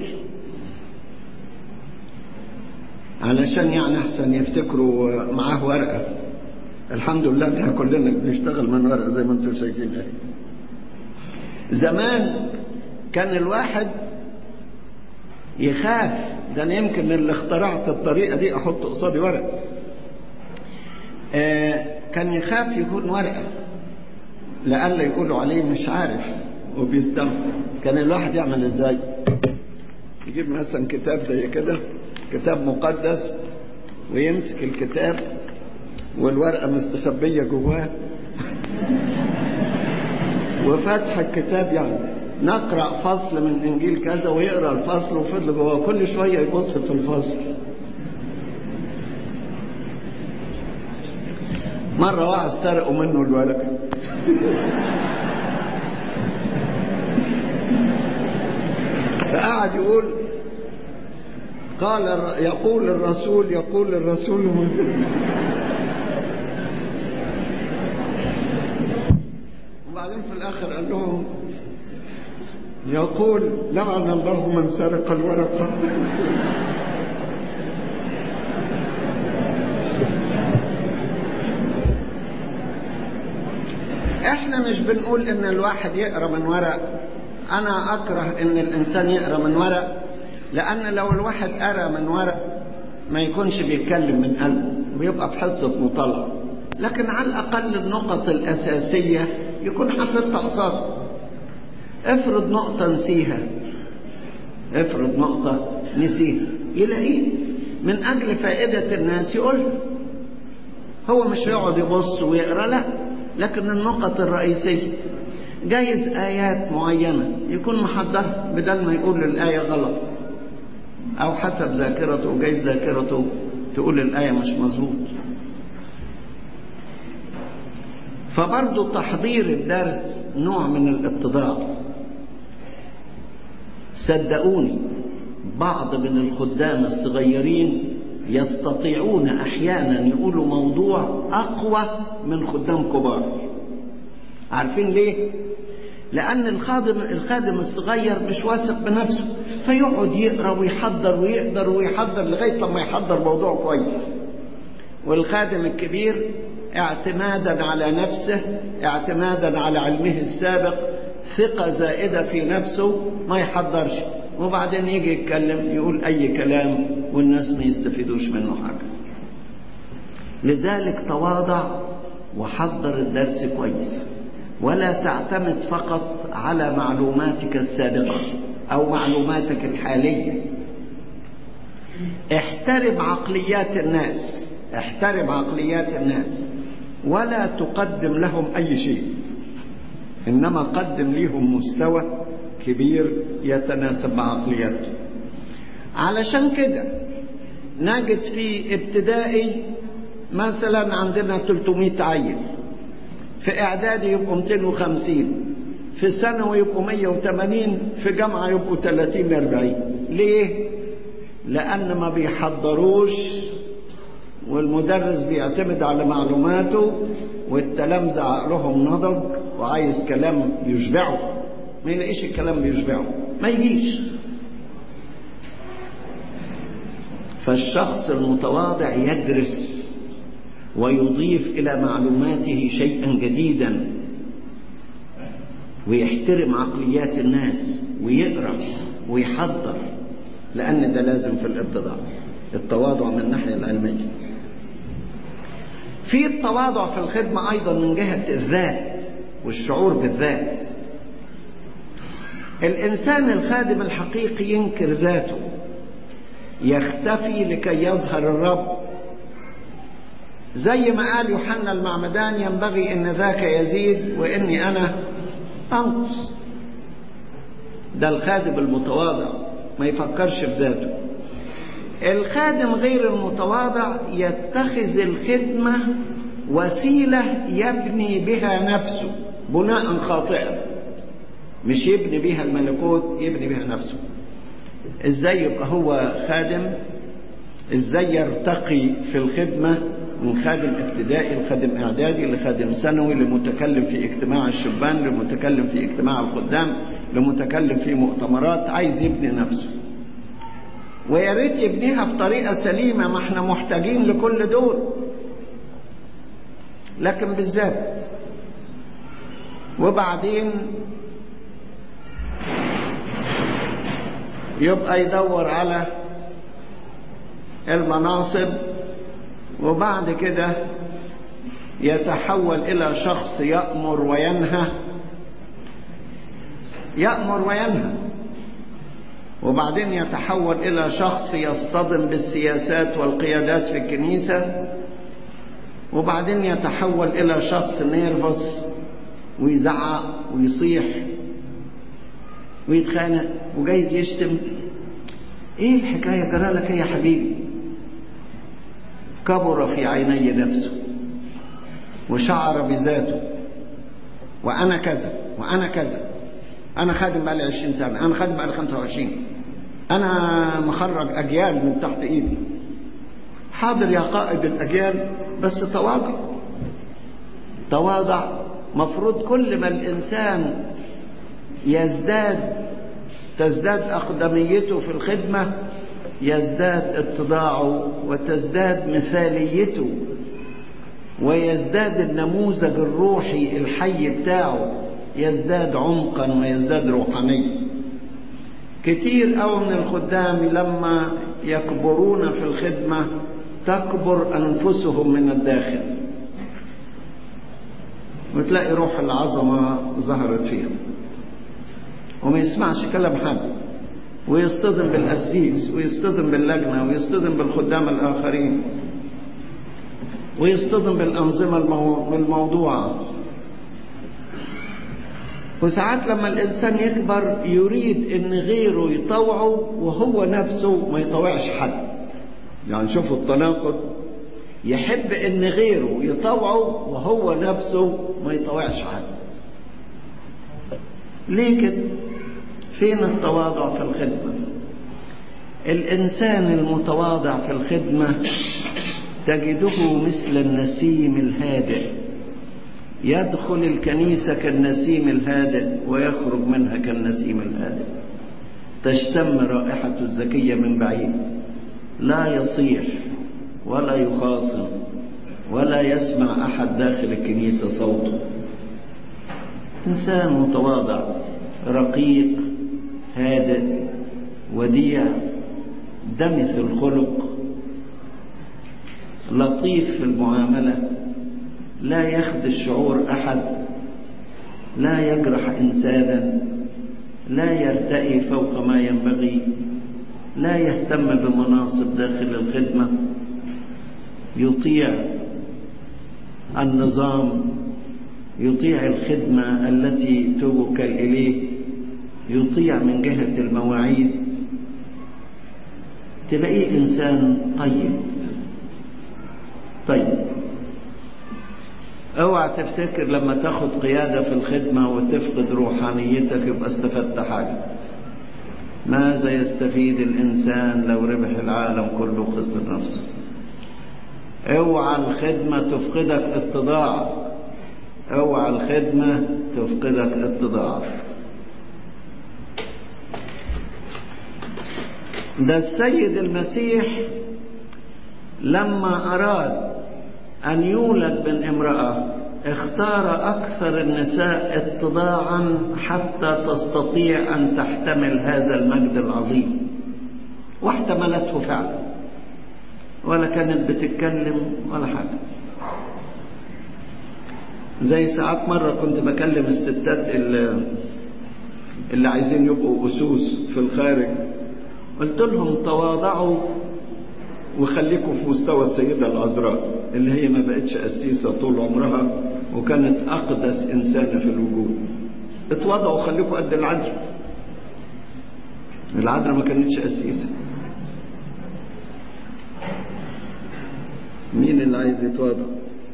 A: علشان يعني احسن يفتكروا معاه ورقة الحمد لله احنا كلنا بنشتغل من ورقة زي ما انتم شايفين اهي زمان كان الواحد يخاف ده انا يمكن اللي اخترعت الطريقة دي احط قصادي ورقة آه كان يخاف يكون ورقة لألا يقولوا عليه مش عارف وبيستمع كان الواحد يعمل ازاي يجيب مثلا كتاب زي كده كتاب مقدس ويمسك الكتاب والورقة مستخبية جواه وفتح الكتاب يعني نقرأ فصل من إنجيل كذا ويقرأ الفصل وفضل جواه كل شوية يبص في الفصل مرة واحد سرقوا منه الورقة فقعد يقول قال يقول الرسول يقول الرسول وبعدين في الآخر قال لهم يقول لعن الله من سرق الورقة احنا مش بنقول ان الواحد يقرا من ورق انا اكره ان الانسان يقرا من ورق لان لو الواحد قرا من ورق ما يكونش بيتكلم من قلبه ويبقى في حصه مطالعه لكن على الاقل النقط الاساسيه يكون حاططها قصاده افرض نقطه نسيها افرض نقطه نسيها يلاقيه من اجل فائده الناس يقولها هو مش يقعد يبص ويقرا لا لكن النقط الرئيسية جايز آيات معينة يكون محضرها بدل ما يقول الآية غلط أو حسب ذاكرته جايز ذاكرته تقول الآية مش مظبوط فبرضه تحضير الدرس نوع من الاتضاع صدقوني بعض من الخدام الصغيرين يستطيعون احيانا يقولوا موضوع اقوى من خدام كبار عارفين ليه لان الخادم الخادم الصغير مش واثق بنفسه فيقعد يقرا ويحضر ويقدر ويحضر لغايه لما يحضر موضوع كويس والخادم الكبير اعتمادا على نفسه اعتمادا على علمه السابق ثقة زائدة في نفسه ما يحضرش وبعدين يجي يتكلم يقول أي كلام والناس ما يستفيدوش منه حاجة لذلك تواضع وحضر الدرس كويس ولا تعتمد فقط على معلوماتك السابقة أو معلوماتك الحالية احترم عقليات الناس احترم عقليات الناس ولا تقدم لهم أي شيء إنما قدم لهم مستوى كبير يتناسب مع عقلياتهم علشان كده نجد في ابتدائي مثلا عندنا 300 عيل في اعدادي يبقوا 250 في ثانوي يبقوا 180 في جامعه يبقوا 30 40 ليه لان ما بيحضروش والمدرس بيعتمد على معلوماته والتلامذة عقلهم نضج وعايز كلام يشبعه ما يلاقيش الكلام بيشبعه ما يجيش فالشخص المتواضع يدرس ويضيف إلى معلوماته شيئا جديدا ويحترم عقليات الناس ويقرأ ويحضر لأن ده لازم في الابتداء التواضع من الناحية العلمية في التواضع في الخدمة أيضا من جهة الذات والشعور بالذات الإنسان الخادم الحقيقي ينكر ذاته يختفي لكي يظهر الرب زي ما قال يوحنا المعمدان ينبغي ان ذاك يزيد واني انا انقص ده الخادم المتواضع ما يفكرش في ذاته الخادم غير المتواضع يتخذ الخدمة وسيلة يبني بها نفسه بناء خاطئا مش يبني بها الملكوت يبني بها نفسه ازاي يبقى هو خادم ازاي يرتقي في الخدمة من خادم ابتدائي لخادم اعدادي لخادم ثانوي لمتكلم في اجتماع الشبان لمتكلم في اجتماع الخدام لمتكلم في مؤتمرات عايز يبني نفسه ويا ريت يبنيها بطريقه سليمه ما احنا محتاجين لكل دول لكن بالذات وبعدين يبقى يدور على المناصب وبعد كده يتحول الى شخص يامر وينهى يامر وينهى وبعدين يتحول الى شخص يصطدم بالسياسات والقيادات في الكنيسه وبعدين يتحول الى شخص نيرفس ويزعق ويصيح ويتخانق وجايز يشتم ايه الحكايه جرالك يا حبيبي كبر في عيني نفسه وشعر بذاته وانا كذا وانا كذا انا خادم بقالي 20 سنه انا خادم بقالي 25 انا مخرج اجيال من تحت ايدي حاضر يا قائد الاجيال بس تواضع تواضع مفروض كل ما الانسان يزداد تزداد اقدميته في الخدمه يزداد اتضاعه وتزداد مثاليته ويزداد النموذج الروحي الحي بتاعه يزداد عمقا ويزداد روحانية كتير أو من الخدام لما يكبرون في الخدمة تكبر أنفسهم من الداخل وتلاقي روح العظمة ظهرت فيهم وما يسمعش كلام حد ويصطدم بالقسيس ويصطدم باللجنة ويصطدم بالخدام الآخرين ويصطدم بالأنظمة الموضوعة وساعات لما الإنسان يكبر يريد إن غيره يطوعه وهو نفسه ما يطوعش حد يعني شوفوا التناقض يحب إن غيره يطوعه وهو نفسه ما يطوعش حد ليه كده فين التواضع في الخدمة الإنسان المتواضع في الخدمة تجده مثل النسيم الهادئ يدخل الكنيسة كالنسيم الهادئ ويخرج منها كالنسيم الهادئ تشتم رائحة الزكية من بعيد لا يصيح ولا يخاصم ولا يسمع أحد داخل الكنيسة صوته إنسان متواضع رقيق هادئ وديع دمث الخلق لطيف في المعاملة لا يخدش شعور أحد لا يجرح إنسانا لا يرتئي فوق ما ينبغي لا يهتم بمناصب داخل الخدمة يطيع النظام يطيع الخدمة التي توكل إليه يطيع من جهة المواعيد تلاقيه إنسان طيب طيب اوعى تفتكر لما تاخد قيادة في الخدمة وتفقد روحانيتك يبقى استفدت حاجة ماذا يستفيد الإنسان لو ربح العالم كله وخسر نفسه اوعى الخدمة تفقدك اتضاع اوعى الخدمة تفقدك اتضاع ده السيد المسيح لما أراد أن يولد من امرأة اختار أكثر النساء اتضاعا حتى تستطيع أن تحتمل هذا المجد العظيم واحتملته فعلا ولا كانت بتتكلم ولا حاجة زي ساعات مرة كنت بكلم الستات اللي, اللي عايزين يبقوا أسوس في الخارج قلت لهم تواضعوا وخليكم في مستوى السيدة العذراء اللي هي ما بقتش قسيسة طول عمرها وكانت أقدس إنسانة في الوجود اتوضعوا وخليكم قد العذراء العذراء ما كانتش قسيسة مين اللي عايز يتواضع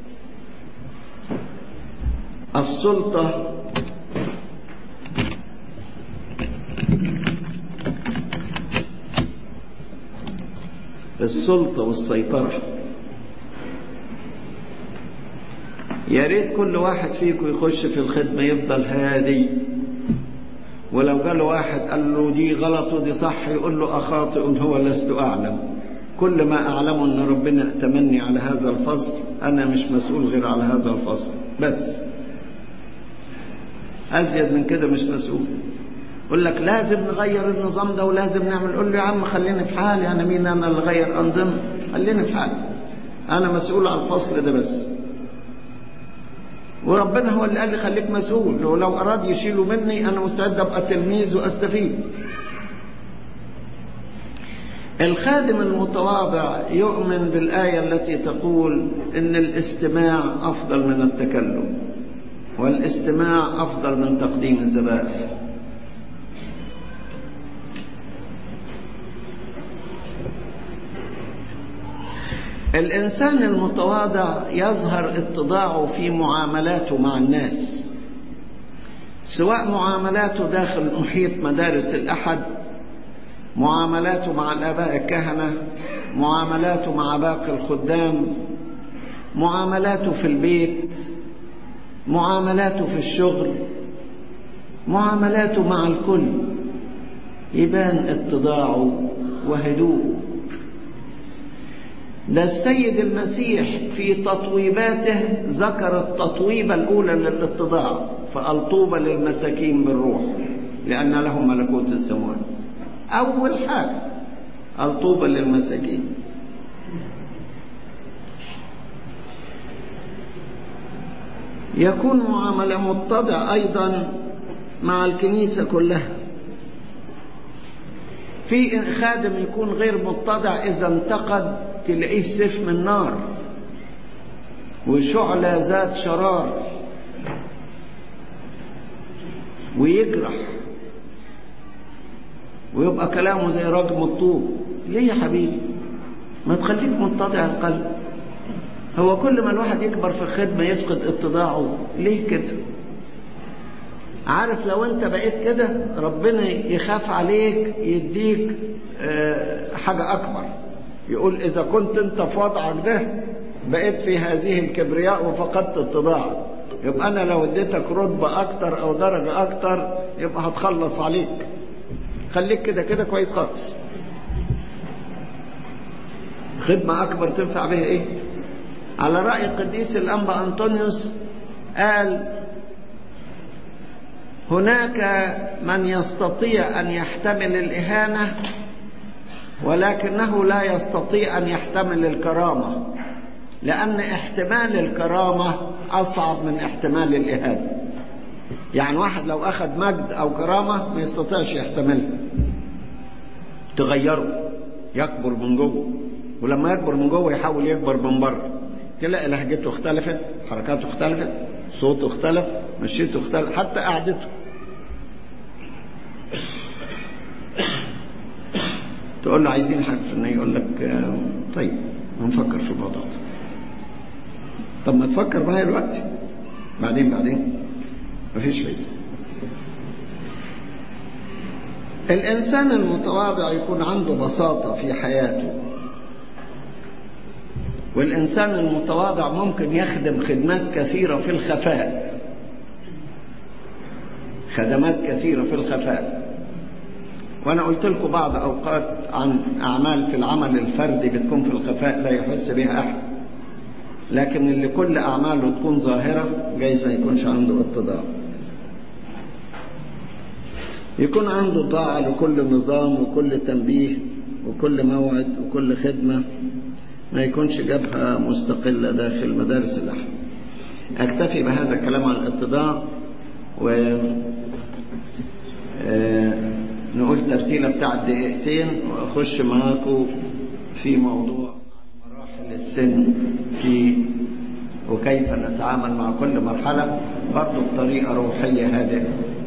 A: السلطة السلطة والسيطرة يا ريت كل واحد فيكم يخش في الخدمة يفضل هادي ولو قال واحد قال له دي غلط ودي صح يقول له أخاطئ هو لست أعلم كل ما أعلمه أن ربنا ائتمني على هذا الفصل أنا مش مسؤول غير على هذا الفصل بس أزيد من كده مش مسؤول يقول لك لازم نغير النظام ده ولازم نعمل قول له يا عم خليني في حالي أنا مين أنا اللي غير أنظمة خليني في حالي أنا مسؤول على الفصل ده بس وربنا هو اللي قال لي خليك مسؤول ولو أراد يشيله مني أنا مستعد أبقى تلميذ وأستفيد الخادم المتواضع يؤمن بالآية التي تقول إن الاستماع أفضل من التكلم والاستماع أفضل من تقديم الذبائح الإنسان المتواضع يظهر اتضاعه في معاملاته مع الناس سواء معاملاته داخل محيط مدارس الأحد معاملاته مع الآباء الكهنة معاملاته مع باقي الخدام معاملاته في البيت معاملاته في الشغل معاملاته مع الكل يبان اتضاعه وهدوءه ده السيد المسيح في تطويباته ذكر التطويبة الأولى للاتضاع فقال طوبى للمساكين بالروح لأن لهم ملكوت السماوات أول حاجة قال طوبى للمساكين يكون معاملة متضع أيضا مع الكنيسة كلها في خادم يكون غير متضع إذا انتقد تلاقيه سيف من نار وشعلة ذات شرار ويجرح ويبقى كلامه زي راجم الطوب ليه يا حبيبي ما تخليك متضع القلب هو كل ما الواحد يكبر في الخدمة يفقد اتضاعه ليه كده عارف لو انت بقيت كده ربنا يخاف عليك يديك اه حاجة اكبر يقول اذا كنت انت في وضعك ده بقيت في هذه الكبرياء وفقدت اتضاعك يبقى انا لو اديتك رتبة اكتر او درجة اكتر يبقى هتخلص عليك خليك كده كده كويس خالص خدمة اكبر تنفع بها ايه على رأي قديس الانبا انطونيوس قال هناك من يستطيع أن يحتمل الإهانة ولكنه لا يستطيع أن يحتمل الكرامة لأن احتمال الكرامة أصعب من احتمال الإهانة يعني واحد لو أخذ مجد أو كرامة ما يستطيعش يحتملها تغيره يكبر من جوه ولما يكبر من جوه يحاول يكبر من بره تلاقي لهجته اختلفت حركاته اختلفت صوته اختلف مشيته اختلف حتى قعدته تقول له عايزين حاجة فنية يقول لك طيب هنفكر في الموضوع ده طب ما تفكر معايا دلوقتي بعدين بعدين مفيش فايدة الإنسان المتواضع يكون عنده بساطة في حياته والإنسان المتواضع ممكن يخدم خدمات كثيرة في الخفاء خدمات كثيرة في الخفاء وأنا قلت لكم بعض أوقات عن أعمال في العمل الفردي بتكون في الخفاء لا يحس بها أحد لكن اللي كل أعماله تكون ظاهرة جايز ما يكونش عنده اتضاع يكون عنده طاعة لكل نظام وكل تنبيه وكل موعد وكل خدمة ما يكونش جبهة مستقلة داخل مدارس الأحد أكتفي بهذا الكلام عن الاتضاع و نقول ترتيلة بتاع دقيقتين وأخش معاكم في موضوع مراحل السن في وكيف نتعامل مع كل مرحلة برضه بطريقة روحية هادئة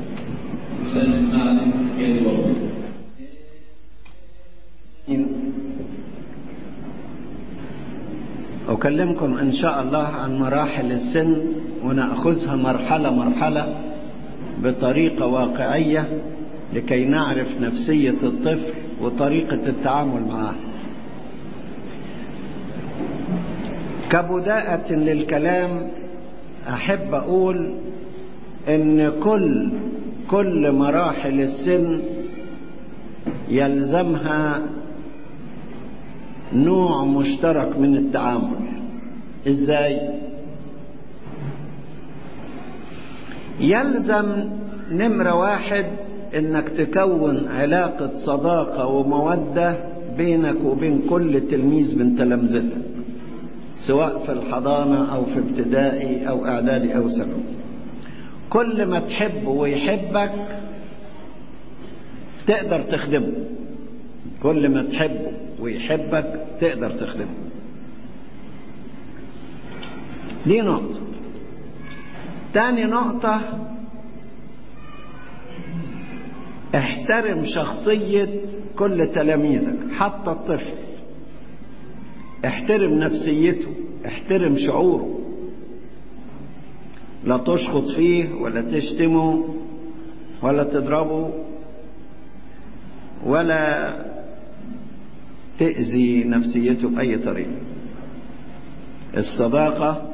A: أكلمكم إن شاء الله عن مراحل السن ونأخذها مرحلة مرحلة بطريقة واقعية لكي نعرف نفسية الطفل وطريقة التعامل معه كبداءة للكلام أحب أقول إن كل كل مراحل السن يلزمها نوع مشترك من التعامل ازاي يلزم نمرة واحد انك تكون علاقة صداقة ومودة بينك وبين كل تلميذ من تلامذتك سواء في الحضانة او في ابتدائي او اعدادي او ثانوي كل ما تحبه ويحبك تقدر تخدمه كل ما تحبه ويحبك تقدر تخدمه دي نقطة تاني نقطة احترم شخصية كل تلاميذك حتى الطفل احترم نفسيته احترم شعوره لا تشخط فيه ولا تشتمه ولا تضربه ولا تأذي نفسيته بأي طريقة الصداقة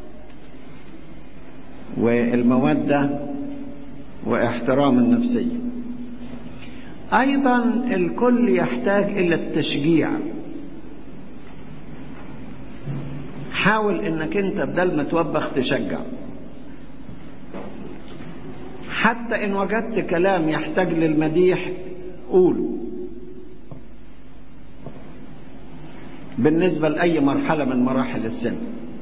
A: والمودة واحترام النفسية أيضا الكل يحتاج إلى التشجيع حاول انك انت بدل ما توبخ تشجع حتى ان وجدت كلام يحتاج للمديح قوله بالنسبة لأي مرحلة من مراحل السن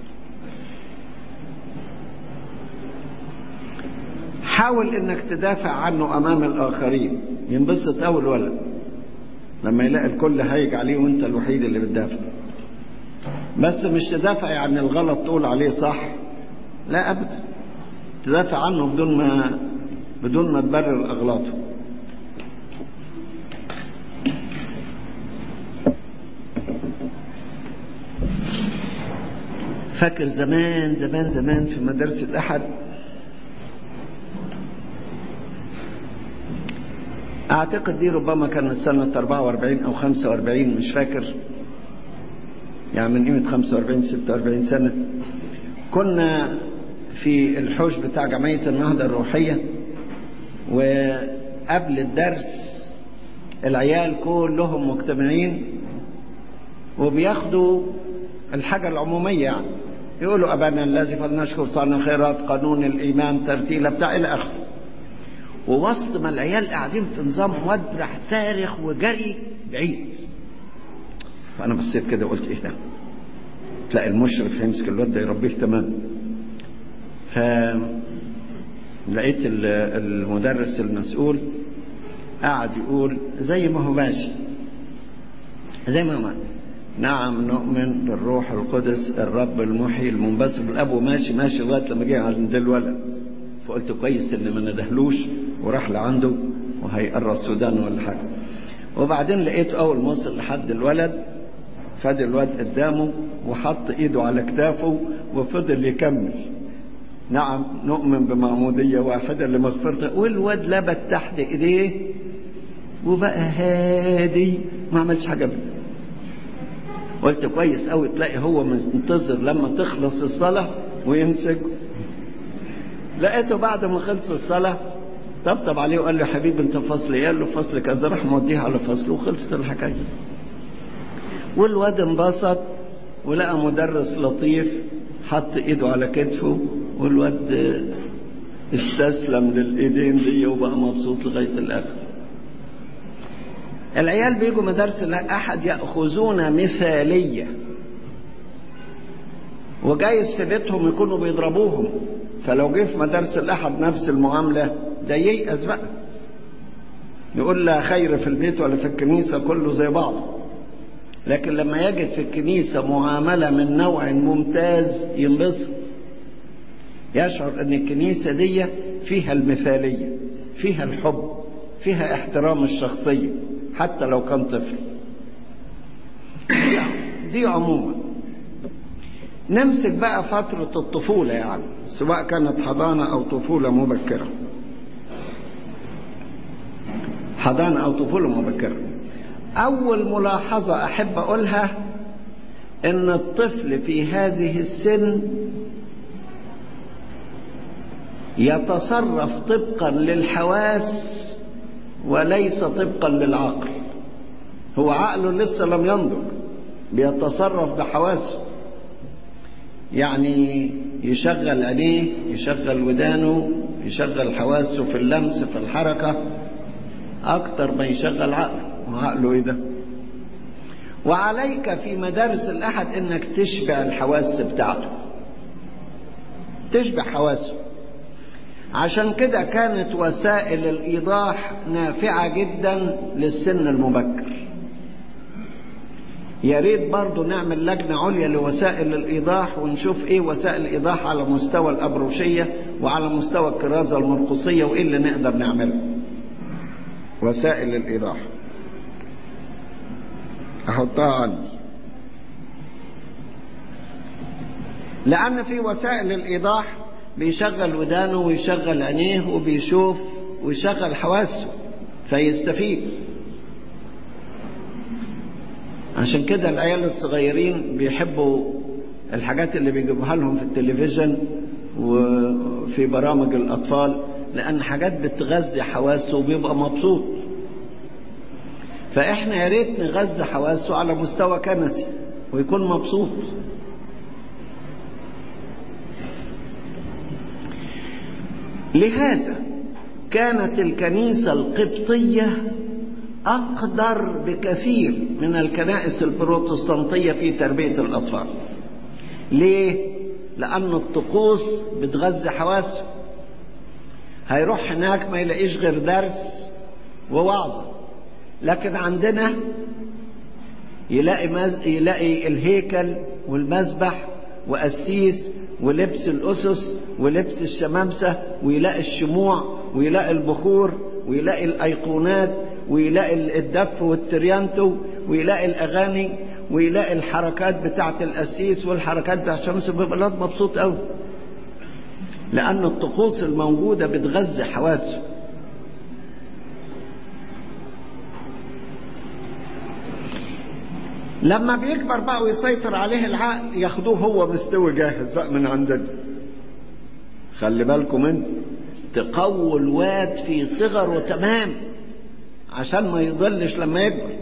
A: حاول انك تدافع عنه امام الاخرين ينبسط اول ولد لما يلاقي الكل هايج عليه وانت الوحيد اللي بتدافع بس مش تدافع عن الغلط تقول عليه صح لا ابدا تدافع عنه بدون ما بدون ما تبرر اغلاطه فاكر زمان زمان زمان في مدرسة الأحد أعتقد دي ربما كانت سنة 44 أو 45 مش فاكر يعني من قيمة 45 46 سنة كنا في الحوش بتاع جمعية النهضة الروحية وقبل الدرس العيال كلهم مجتمعين وبياخدوا الحاجة العمومية يعني يقولوا أبانا الذي فلنشكر صانع الخيرات قانون الإيمان ترتيلة بتاع إلى آخره ووسط ما العيال قاعدين في نظام واد راح صارخ وجري بعيد فانا بصيت كده وقلت ايه ده تلاقي المشرف هيمسك الواد ده يربيه تمام ف لقيت المدرس المسؤول قاعد يقول زي ما هو ماشي زي ما هو ماشي نعم نؤمن بالروح القدس الرب المحيي المنبسط الاب وماشي ماشي لغايه لما جه عند الولد فقلت كويس ان ما ندهلوش وراح لعنده وهيقرا السودان ولا حاجه وبعدين لقيته اول ما وصل لحد الولد خد الواد قدامه وحط ايده على كتافه وفضل يكمل نعم نؤمن بمعموديه واحده لمغفرته والواد لبت تحت ايديه وبقى هادي ما عملش حاجه بيه قلت كويس قوي تلاقي هو منتظر لما تخلص الصلاه ويمسك لقيته بعد ما خلص الصلاه طبطب عليه وقال له حبيبي انت فصل ايه؟ قال له فصل كذا راح موديه على فصله وخلصت الحكايه. والواد انبسط ولقى مدرس لطيف حط ايده على كتفه والواد استسلم للايدين دي وبقى مبسوط لغايه الاخر. العيال بيجوا مدارس الاحد ياخذون مثاليه وجايز في بيتهم يكونوا بيضربوهم فلو جه في مدارس الاحد نفس المعامله ده ييأس بقى يقول لا خير في البيت ولا في الكنيسه كله زي بعضه لكن لما يجد في الكنيسه معامله من نوع ممتاز ينبسط يشعر ان الكنيسه دي فيها المثاليه فيها الحب فيها احترام الشخصيه حتى لو كان طفل دي عموما نمسك بقى فترة الطفولة يعني سواء كانت حضانة أو طفولة مبكرة حضانة أو طفولة مبكرة أول ملاحظة أحب أقولها إن الطفل في هذه السن يتصرف طبقا للحواس وليس طبقا للعقل هو عقله لسه لم ينضج بيتصرف بحواسه يعني يشغل عينيه يشغل ودانه يشغل حواسه في اللمس في الحركة أكتر ما يشغل عقله وعقله إيه ده وعليك في مدارس الأحد إنك تشبع الحواس بتاعته تشبع حواسه عشان كده كانت وسائل الإيضاح نافعة جدا للسن المبكر يا ريت برضه نعمل لجنة عليا لوسائل الإيضاح ونشوف إيه وسائل الإيضاح على مستوى الأبروشية وعلى مستوى الكرازة المرقصية وإيه اللي نقدر نعمله وسائل الإيضاح أحطها عندي لأن في وسائل الإيضاح بيشغل ودانه ويشغل عينيه وبيشوف ويشغل حواسه فيستفيد عشان كده العيال الصغيرين بيحبوا الحاجات اللي بيجيبوها لهم في التلفزيون وفي برامج الأطفال لأن حاجات بتغذي حواسه وبيبقى مبسوط فإحنا يا ريت نغذي حواسه على مستوى كنسي ويكون مبسوط لهذا كانت الكنيسة القبطية أقدر بكثير من الكنائس البروتستانتية في تربية الأطفال ليه؟ لأن الطقوس بتغذي حواسه هيروح هناك ما يلاقيش غير درس ووعظة لكن عندنا يلاقي مز... يلاقي الهيكل والمذبح وقسيس ولبس الأسس ولبس الشمامسة ويلاقي الشموع ويلاقي البخور ويلاقي الأيقونات ويلاقي الدف والتريانتو ويلاقي الأغاني ويلاقي الحركات بتاعة القسيس والحركات بتاعة الشمس بيبقى الواد مبسوط قوي لأن الطقوس الموجودة بتغذي حواسه لما بيكبر بقى ويسيطر عليه العقل ياخدوه هو مستوي جاهز بقى من عندنا خلي بالكم انت تقوي الواد في صغره تمام عشان ما يضلش لما يكبر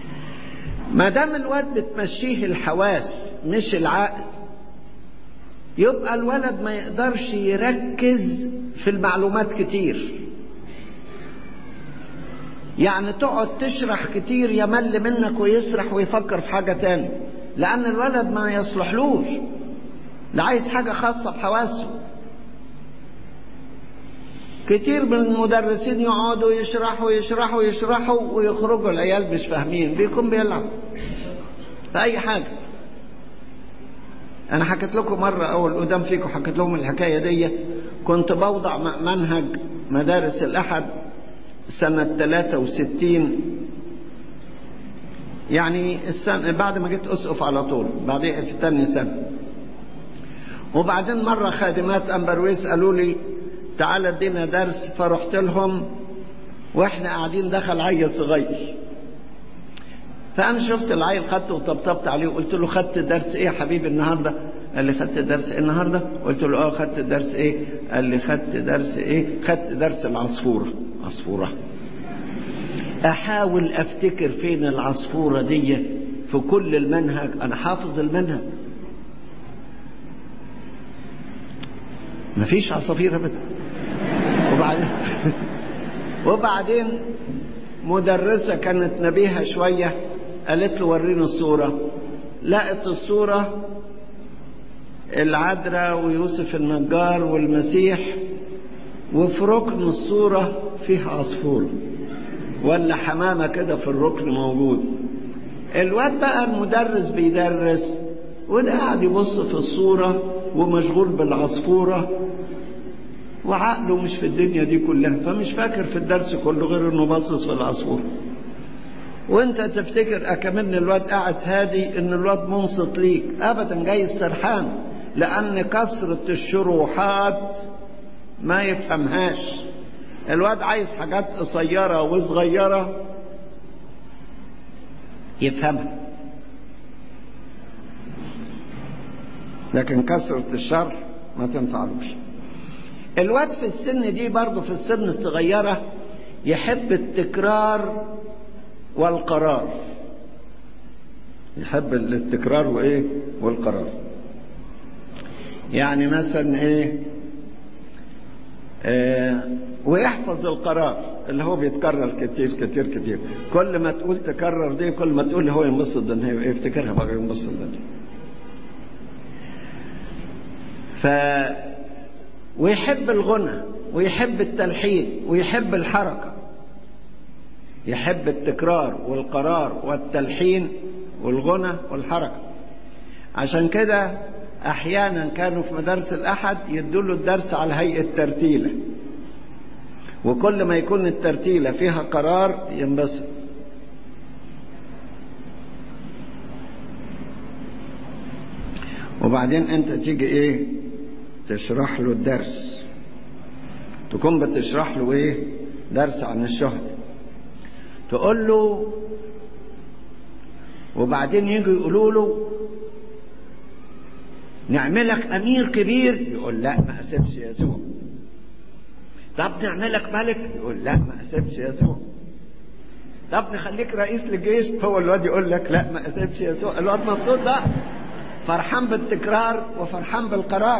A: ما دام الواد بتمشيه الحواس مش العقل يبقى الولد ما يقدرش يركز في المعلومات كتير يعني تقعد تشرح كتير يمل منك ويسرح ويفكر في حاجة تاني لأن الولد ما يصلحلوش ده عايز حاجة خاصة بحواسه كتير من المدرسين يقعدوا يشرحوا يشرحوا يشرحوا ويخرجوا العيال مش فاهمين بيكون بيلعب في أي حاجة أنا حكيت لكم مرة أول قدام فيكم حكيت لهم الحكاية دي كنت بوضع منهج مدارس الأحد سنة 63 يعني السنة بعد ما جيت أسقف على طول بعدين في تاني سنة وبعدين مرة خادمات أمبرويس قالوا لي تعالى ادينا درس فرحت لهم واحنا قاعدين دخل عيل صغير فانا شفت العيل خدته وطبطبت عليه وقلت له خدت درس ايه يا حبيبي النهارده قال لي خدت درس ايه النهارده قلت له اه خدت درس ايه قال لي خدت درس ايه خدت درس العصفوره عصفوره احاول افتكر فين العصفوره دي في كل المنهج انا حافظ المنهج مفيش عصافير ابدا وبعدين وبعدين مدرسة كانت نبيهة شوية قالت له وريني الصورة لقت الصورة العذراء ويوسف النجار والمسيح وفي ركن الصورة فيه عصفور ولا حمامة كده في الركن موجود الواد بقى المدرس بيدرس وده قاعد يبص في الصورة ومشغول بالعصفورة وعقله مش في الدنيا دي كلها فمش فاكر في الدرس كله غير انه باصص في العصفور وانت تفتكر اكمن الواد قاعد هادي ان الواد منصت ليك ابدا جاي سرحان لان كثرة الشروحات ما يفهمهاش الواد عايز حاجات قصيرة وصغيرة يفهمها لكن كثرة الشر ما تنفعلوش الواد في السن دي برضه في السن الصغيرة يحب التكرار والقرار يحب التكرار وايه والقرار يعني مثلا ايه آه ويحفظ القرار اللي هو بيتكرر كتير كتير كتير كل ما تقول تكرر دي كل ما تقول هو ينبسط ده هي يفتكرها بقى ينبسط ده ف ويحب الغنى ويحب التلحين ويحب الحركة يحب التكرار والقرار والتلحين والغنى والحركة عشان كده احيانا كانوا في مدارس الاحد يدوا الدرس على هيئة ترتيلة وكل ما يكون الترتيلة فيها قرار ينبسط وبعدين انت تيجي ايه تشرح له الدرس تكون بتشرح له ايه درس عن الشهداء تقول له وبعدين يجوا يقولوا له نعملك امير كبير يقول لا ما اسيبش يسوع طب نعملك ملك يقول لا ما اسيبش يسوع طب نخليك رئيس للجيش هو الواد يقول لك لا ما اسيبش يسوع الواد مبسوط بقى فرحان بالتكرار وفرحان بالقرار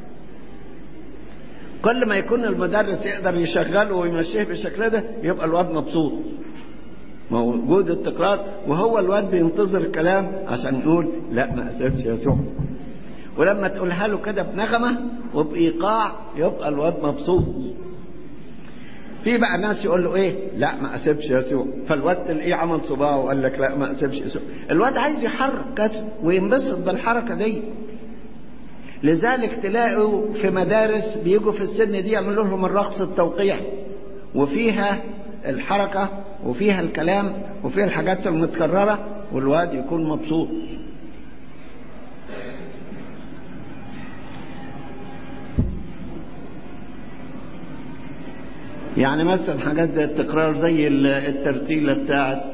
A: كل ما يكون المدرس يقدر يشغله ويمشيه بالشكل ده يبقى الواد مبسوط موجود التكرار وهو الواد بينتظر الكلام عشان يقول لا ما اسيبش يسوع ولما تقولها له كده بنغمه وبايقاع يبقى الواد مبسوط في بقى ناس يقول له ايه لا ما اسيبش يسوع فالواد تلاقيه عمل صباعه وقال لك لا ما اسيبش يسوع الواد عايز يحرك كسر وينبسط بالحركه دي لذلك تلاقوا في مدارس بيجوا في السن دي يعملوا لهم الرقص التوقيعي وفيها الحركة وفيها الكلام وفيها الحاجات المتكررة والواد يكون مبسوط يعني مثلا حاجات زي التكرار زي الترتيلة بتاعت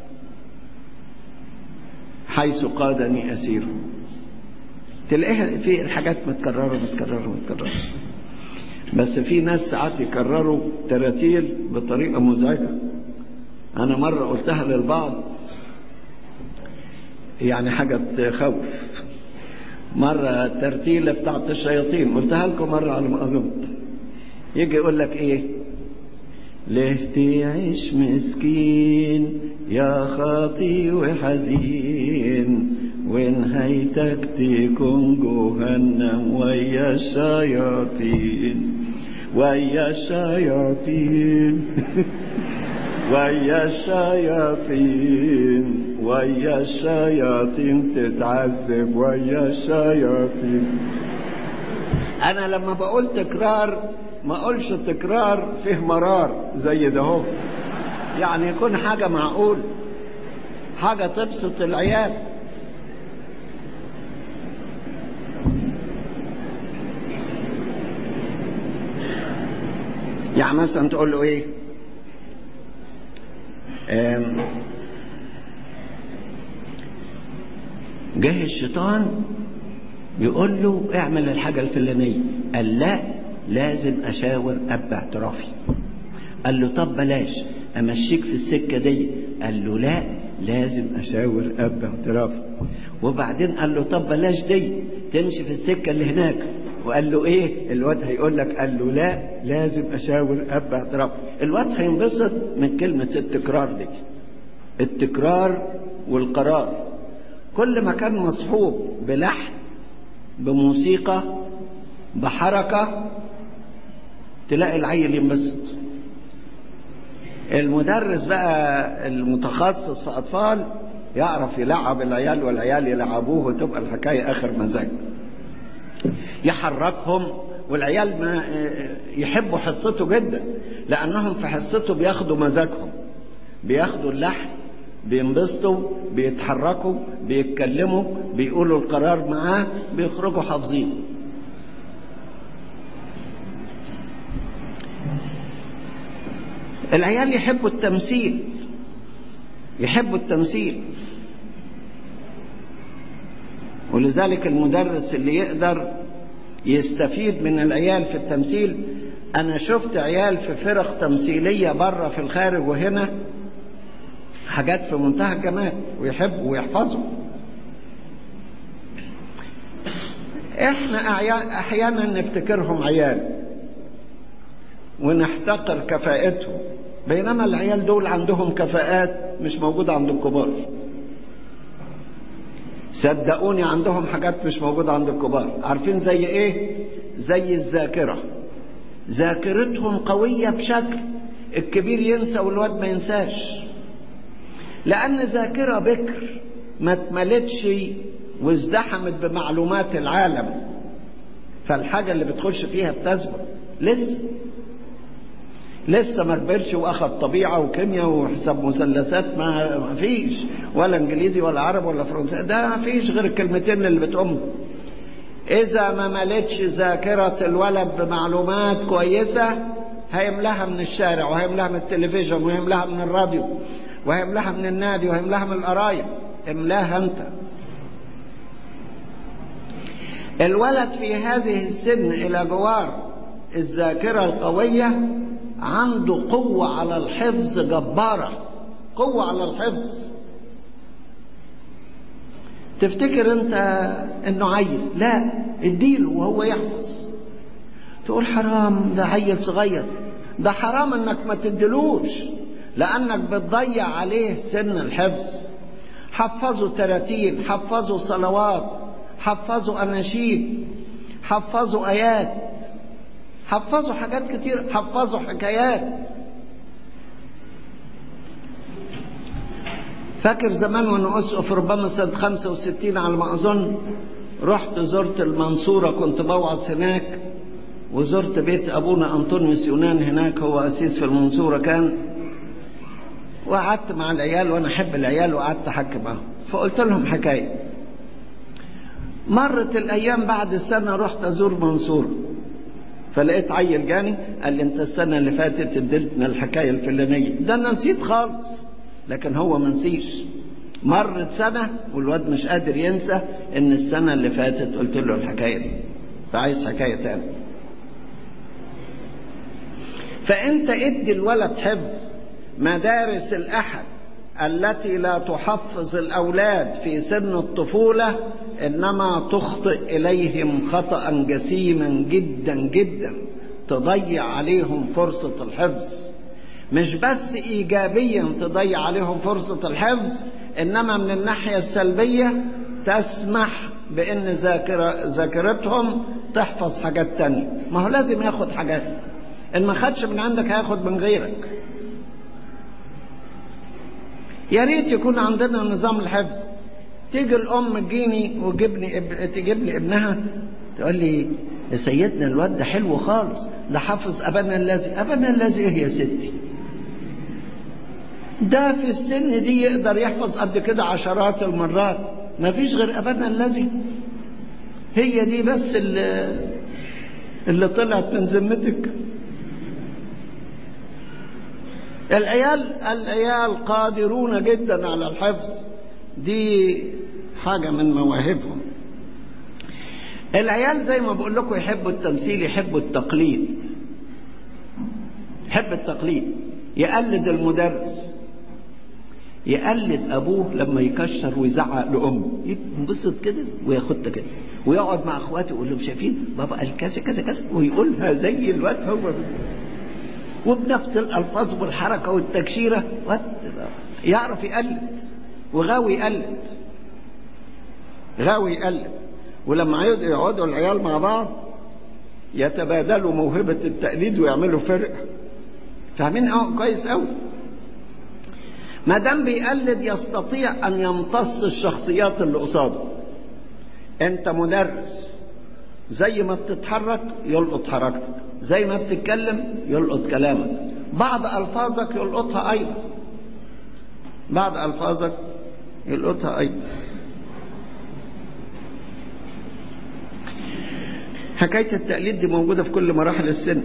A: حيث قادني أسير تلاقيها في الحاجات متكررة متكررة متكررة بس في ناس ساعات يكرروا تراتيل بطريقة مزعجة أنا مرة قلتها للبعض يعني حاجة تخوف مرة ترتيلة بتاعت الشياطين قلتها لكم مرة على ما أظن يجي يقول لك إيه ليه تعيش مسكين يا خاطي وحزين ونهايتك تكون جهنم ويا الشياطين ويا الشياطين ويا الشياطين ويا الشياطين تتعذب ويا الشياطين انا لما بقول تكرار ما اقولش تكرار فيه مرار زي ده هو يعني يكون حاجة معقول حاجة تبسط العيال يعني مثلا تقول له ايه جه الشيطان يقول له اعمل الحاجة الفلانية قال لا لازم اشاور اب اعترافي قال له طب بلاش امشيك في السكة دي قال له لا لازم اشاور اب اعترافي وبعدين قال له طب بلاش دي تمشي في السكة اللي هناك وقال له ايه الواد هيقول لك قال له لا لازم اشاور اب اعتراف الواد هينبسط من كلمة التكرار دي التكرار والقرار كل ما كان مصحوب بلحن بموسيقى بحركة تلاقي العيل ينبسط المدرس بقى المتخصص في أطفال يعرف يلعب العيال والعيال يلعبوه وتبقى الحكاية آخر مزاج يحركهم والعيال ما يحبوا حصته جدا لأنهم في حصته بياخدوا مزاجهم بياخدوا اللحن بينبسطوا بيتحركوا بيتكلموا بيقولوا القرار معاه بيخرجوا حافظين العيال يحبوا التمثيل يحبوا التمثيل ولذلك المدرس اللي يقدر يستفيد من العيال في التمثيل انا شفت عيال في فرق تمثيلية بره في الخارج وهنا حاجات في منتهى الجمال ويحبوا ويحفظوا احنا احيانا نفتكرهم عيال ونحتقر كفاءتهم بينما العيال دول عندهم كفاءات مش موجودة عند الكبار صدقوني عندهم حاجات مش موجودة عند الكبار عارفين زي ايه زي الذاكرة ذاكرتهم قوية بشكل الكبير ينسى والواد ما ينساش لأن ذاكرة بكر ما اتملتش وازدحمت بمعلومات العالم فالحاجة اللي بتخش فيها بتثبت لسه لسه ما كبرش واخد طبيعه وكيمياء وحساب مثلثات ما فيش ولا انجليزي ولا عربي ولا فرنسي ده ما فيش غير الكلمتين اللي بتقوم اذا ما ملتش ذاكره الولد بمعلومات كويسه هيملاها من الشارع وهيملاها من التلفزيون وهيملاها من الراديو وهيملاها من النادي وهيملاها من القرايب املاها انت الولد في هذه السن الى جوار الذاكره القويه عنده قوة على الحفظ جبارة قوة على الحفظ تفتكر انت انه عيل لا اديله وهو يحفظ تقول حرام ده عيل صغير ده حرام انك ما تدلوش لانك بتضيع عليه سن الحفظ حفظوا تراتيل حفظوا صلوات حفظوا اناشيد حفظوا ايات حفظوا حاجات كتير حفظوا حكايات فاكر زمان وانا اسقف ربما سنة 65 على ما اظن رحت زرت المنصورة كنت بوعظ هناك وزرت بيت ابونا انطونيوس يونان هناك هو اسيس في المنصورة كان وقعدت مع العيال وانا احب العيال وقعدت احكي معاهم فقلت لهم حكاية مرت الايام بعد السنة رحت ازور منصورة فلقيت عيل جاني قال لي انت السنة اللي فاتت اديتنا الحكاية الفلانية ده انا نسيت خالص لكن هو ما نسيش مرت سنة والواد مش قادر ينسى ان السنة اللي فاتت قلت له الحكاية دي فعايز حكاية تاني فانت ادي الولد حفظ مدارس الاحد التي لا تحفظ الأولاد في سن الطفولة إنما تخطئ إليهم خطأ جسيما جدا جدا تضيع عليهم فرصة الحفظ مش بس إيجابيا تضيع عليهم فرصة الحفظ إنما من الناحية السلبية تسمح بأن ذاكرة ذاكرتهم تحفظ حاجات تانية ما هو لازم ياخد حاجات إن ما خدش من عندك هياخد من غيرك يا ريت يكون عندنا نظام الحفظ تيجي الأم تجيني وتجيبني اب... تجيب لي ابنها تقول لي يا سيدنا الواد ده حلو خالص ده حافظ أبانا الذي أبانا الذي إيه يا ستي ده في السن دي يقدر يحفظ قد كده عشرات المرات ما فيش غير أبانا الذي هي دي بس اللي, اللي طلعت من ذمتك العيال العيال قادرون جدا على الحفظ دي حاجة من مواهبهم العيال زي ما بقول لكم يحبوا التمثيل يحبوا التقليد يحب التقليد يقلد المدرس يقلد ابوه لما يكشر ويزعق لامه ينبسط كده وياخدها كده ويقعد مع اخواته يقول لهم شايفين بابا قال كذا كذا كذا ويقولها زي الواد هو وبنفس الالفاظ والحركه والتكشيره يعرف يقلد وغاوي يقلد غاوي يقلد ولما يقعدوا العيال مع بعض يتبادلوا موهبة التقليد ويعملوا فرقة فاهمين كويس قوي ما دام بيقلد يستطيع أن يمتص الشخصيات اللي قصاده أنت مدرس زي ما بتتحرك يلقط حركتك زي ما بتتكلم يلقط كلامك بعض ألفاظك يلقطها أيضا بعض ألفاظك يلقطها أيضا حكاية التقليد دي موجودة في كل مراحل السن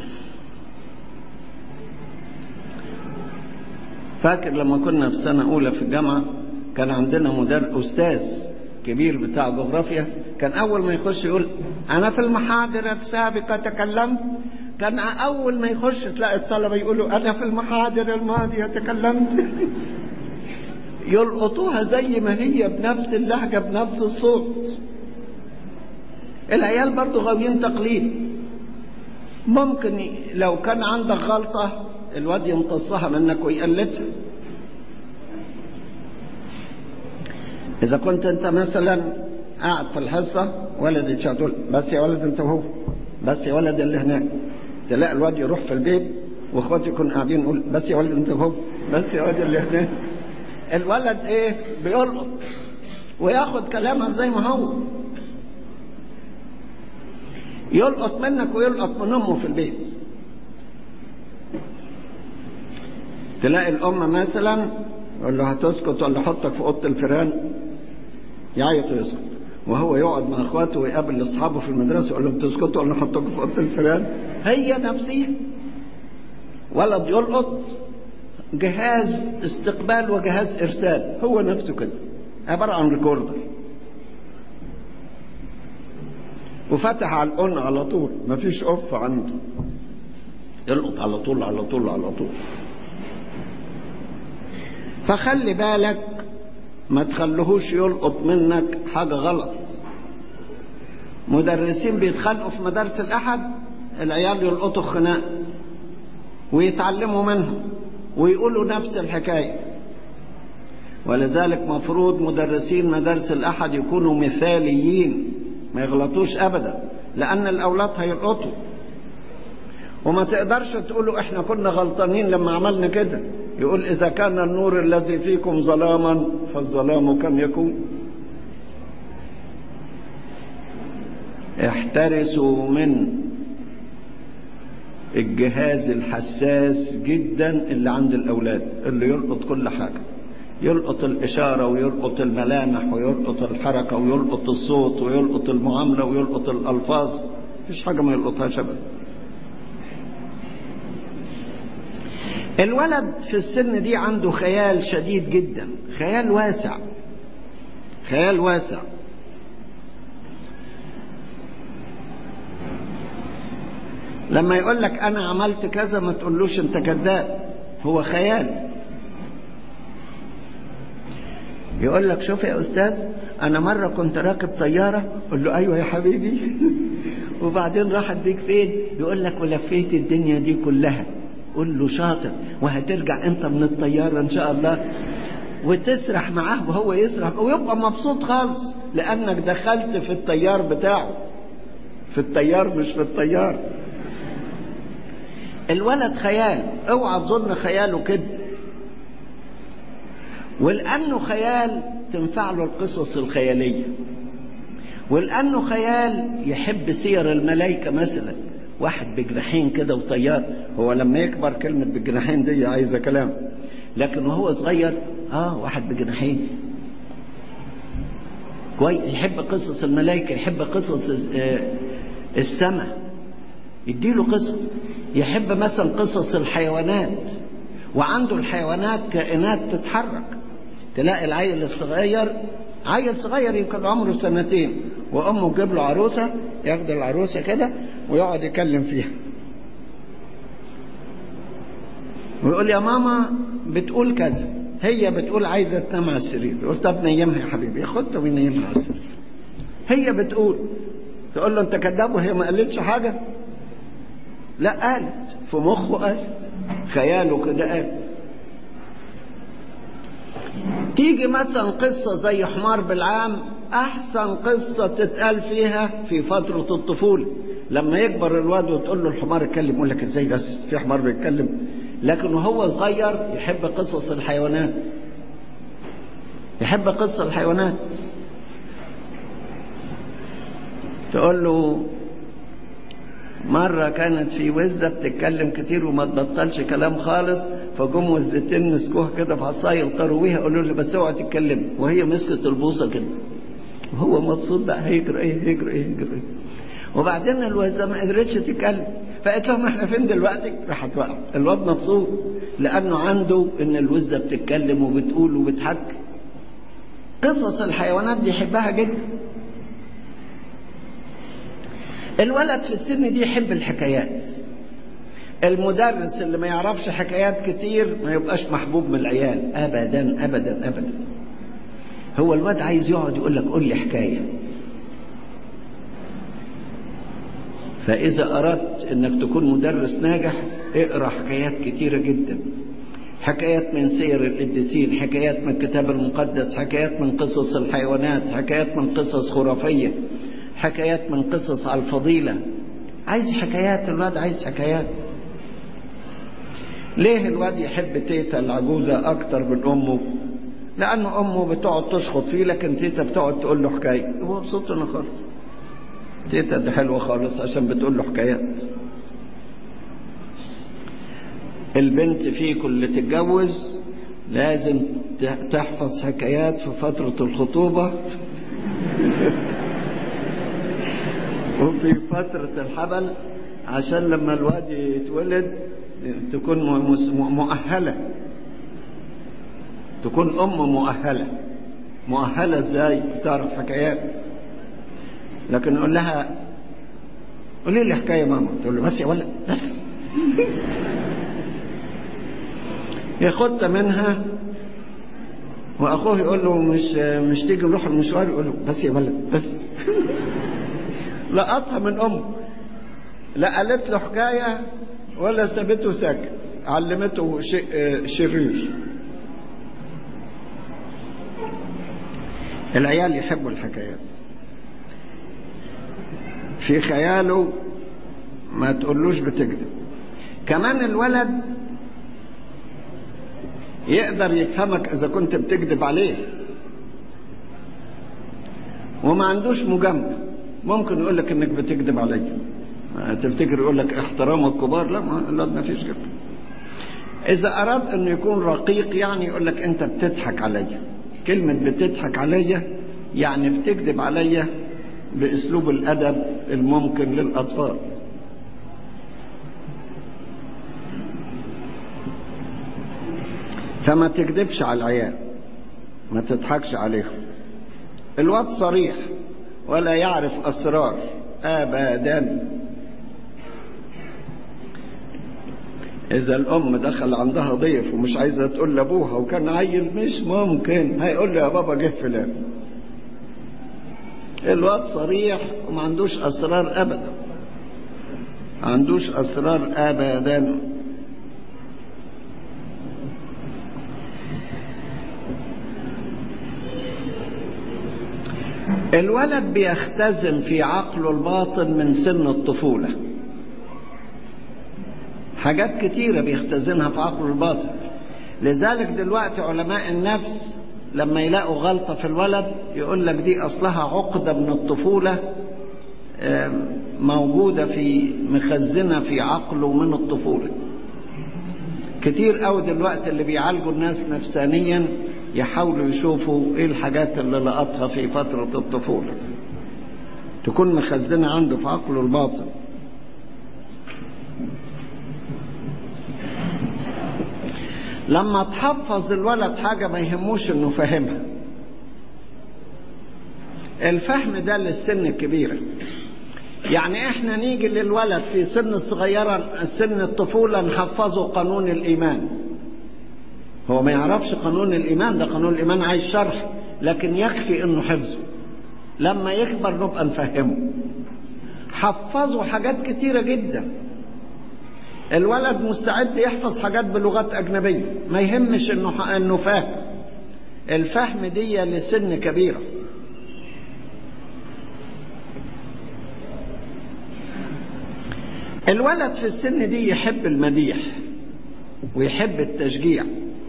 A: فاكر لما كنا في سنة أولى في الجامعة كان عندنا مدرس أستاذ كبير بتاع جغرافيا كان أول ما يخش يقول أنا في المحاضرة السابقة تكلمت كان أول ما يخش تلاقي الطلبة يقولوا أنا في المحاضرة الماضية تكلمت يلقطوها زي ما هي بنفس اللهجة بنفس الصوت العيال برضو غاويين تقليد ممكن لو كان عندك غلطة الواد يمتصها منك ويقلدها إذا كنت أنت مثلا قاعد في الحصة ولد تقول بس يا ولد أنت وهو بس يا ولد اللي هناك تلاقي الواد يروح في البيت واخواته يكونوا قاعدين يقول بس يا ولد أنت وهو بس يا ولد اللي هناك الولد إيه بيلقط وياخد كلامك زي ما هو يلقط منك ويلقط من امه في البيت تلاقي الام مثلا يقول له هتسكت ولا احطك في اوضه الفيران يعيط ويسكت وهو يقعد مع اخواته ويقابل اصحابه في المدرسه يقول لهم تسكتوا ولا احطكم في اوضه الفيران هي نفسها ولد يلقط جهاز استقبال وجهاز ارسال هو نفسه كده عباره عن ريكوردر وفتح على الأون على طول مفيش أوف عنده يلقط على طول على طول على طول فخلي بالك ما تخليهوش يلقط منك حاجة غلط مدرسين بيتخانقوا في مدارس الأحد العيال يلقطوا خناق ويتعلموا منهم ويقولوا نفس الحكاية ولذلك مفروض مدرسين مدارس الأحد يكونوا مثاليين ما يغلطوش ابدا لان الاولاد هيلقطوا وما تقدرش تقولوا احنا كنا غلطانين لما عملنا كده يقول اذا كان النور الذي فيكم ظلاما فالظلام كم يكون احترسوا من الجهاز الحساس جدا اللي عند الاولاد اللي يلقط كل حاجه يلقط الإشارة ويلقط الملامح ويلقط الحركة ويلقط الصوت ويلقط المعاملة ويلقط الألفاظ مفيش حاجة ما يلقطهاش أبدا الولد في السن دي عنده خيال شديد جدا خيال واسع خيال واسع لما يقول لك أنا عملت كذا ما تقولوش أنت كذاب هو خيال يقول لك شوف يا أستاذ أنا مرة كنت راكب طيارة قل له أيوة يا حبيبي وبعدين راحت بيك فين يقول لك ولفيت الدنيا دي كلها قل له شاطر وهترجع انت من الطيارة ان شاء الله وتسرح معاه وهو يسرح ويبقى مبسوط خالص لانك دخلت في الطيار بتاعه في الطيار مش في الطيار الولد خيال اوعى تظن خياله كده ولانه خيال تنفع له القصص الخياليه ولانه خيال يحب سير الملائكه مثلا واحد بجناحين كده وطيار هو لما يكبر كلمه بجناحين دي عايزه كلام لكن وهو صغير اه واحد بجناحين كويس يحب قصص الملائكه يحب قصص السماء يديله قصص يحب مثلا قصص الحيوانات وعنده الحيوانات كائنات تتحرك تلاقي العيل الصغير عيل صغير يمكن عمره سنتين وامه تجيب له عروسه ياخد العروسه كده ويقعد يكلم فيها ويقول يا ماما بتقول كذا هي بتقول عايزه تنام على السرير يقول طب نيمها يا حبيبي ياخدها وينيمها على السرير هي بتقول تقول له انت كذاب وهي ما قالتش حاجه لا قالت في مخه قالت خياله كده قال تيجي مثلا قصة زي حمار بالعام أحسن قصة تتقال فيها في فترة الطفولة لما يكبر الواد وتقول له الحمار اتكلم يقول لك ازاي بس في حمار بيتكلم لكن وهو صغير يحب قصص الحيوانات يحب قصة الحيوانات تقول له مرة كانت في وزة بتتكلم كتير وما تبطلش كلام خالص فجم وزتين مسكوها كده في عصاية وطاروا بيها قالوا له بس اوعى تتكلم وهي مسكت البوصة كده وهو مبسوط بقى هيجري ايه هيجري ايه هيجري ايه وبعدين الوزة ما قدرتش تتكلم فقالت لهم احنا فين دلوقتي راحت وقع الواد مبسوط لانه عنده ان الوزة بتتكلم وبتقول وبتحكي قصص الحيوانات دي يحبها جدا الولد في السن دي يحب الحكايات المدرس اللي ما يعرفش حكايات كتير ما يبقاش محبوب من العيال ابدا ابدا ابدا هو الواد عايز يقعد يقول لك قول لي حكايه فاذا اردت انك تكون مدرس ناجح اقرا حكايات كتيره جدا حكايات من سير القديسين حكايات من الكتاب المقدس حكايات من قصص الحيوانات حكايات من قصص خرافيه حكايات من قصص على الفضيلة عايز حكايات الواد عايز حكايات ليه الواد يحب تيتا العجوزة أكتر من أمه لأن أمه بتقعد تشخط فيه لكن تيتا بتقعد تقول له حكاية هو مبسوط أنا خالص تيتا دي حلوة خالص عشان بتقول له حكايات البنت فيكم اللي تتجوز لازم تحفظ حكايات في فترة الخطوبة وفي فترة الحبل عشان لما الواد يتولد تكون مؤهلة تكون أم مؤهلة مؤهلة ازاي تعرف حكايات لكن نقول لها قولي لي حكاية ماما تقول له بس يا ولد بس ياخدها منها واخوه يقول له مش مش تيجي نروح المشوار يقول له بس يا ولد بس لقطها من امه لا قالت له حكايه ولا سابته ساكت علمته شيء شرير العيال يحبوا الحكايات في خياله ما تقولوش بتكذب كمان الولد يقدر يفهمك اذا كنت بتكذب عليه وما عندوش مجامله ممكن يقول لك انك بتكذب عليا تفتكر يقول لك احترام الكبار لا ما, لا ما فيش كده اذا اراد انه يكون رقيق يعني يقول لك انت بتضحك عليا كلمة بتضحك عليا يعني بتكذب عليا باسلوب الادب الممكن للاطفال فما تكذبش على العيال ما تضحكش عليهم الواد صريح ولا يعرف اسرار ابدا إذا الأم دخل عندها ضيف ومش عايزة تقول لأبوها وكان عيل مش ممكن هيقول له يا بابا جه فلان الواد صريح وما عندوش أسرار أبدا ما عندوش أسرار أبدا الولد بيختزن في عقله الباطن من سن الطفولة حاجات كتيرة بيختزنها في عقله الباطن لذلك دلوقتي علماء النفس لما يلاقوا غلطة في الولد يقول لك دي أصلها عقدة من الطفولة موجودة في مخزنة في عقله من الطفولة كتير قوي دلوقتي اللي بيعالجوا الناس نفسانيا يحاولوا يشوفوا ايه الحاجات اللي لقطها في فترة الطفولة تكون مخزنة عنده في عقله الباطن لما تحفظ الولد حاجة ما يهموش انه فاهمها الفهم ده للسن الكبيرة يعني احنا نيجي للولد في سن الصغيرة سن الطفولة نحفظه قانون الإيمان هو ما يعرفش قانون الإيمان ده قانون الإيمان عايز شرح لكن يكفي انه حفظه لما يكبر نبقى نفهمه حفظه حاجات كتيرة جدا الولد مستعد يحفظ حاجات بلغات أجنبية ما يهمش انه انه فاهم الفهم دي لسن كبيره الولد في السن دي يحب المديح ويحب التشجيع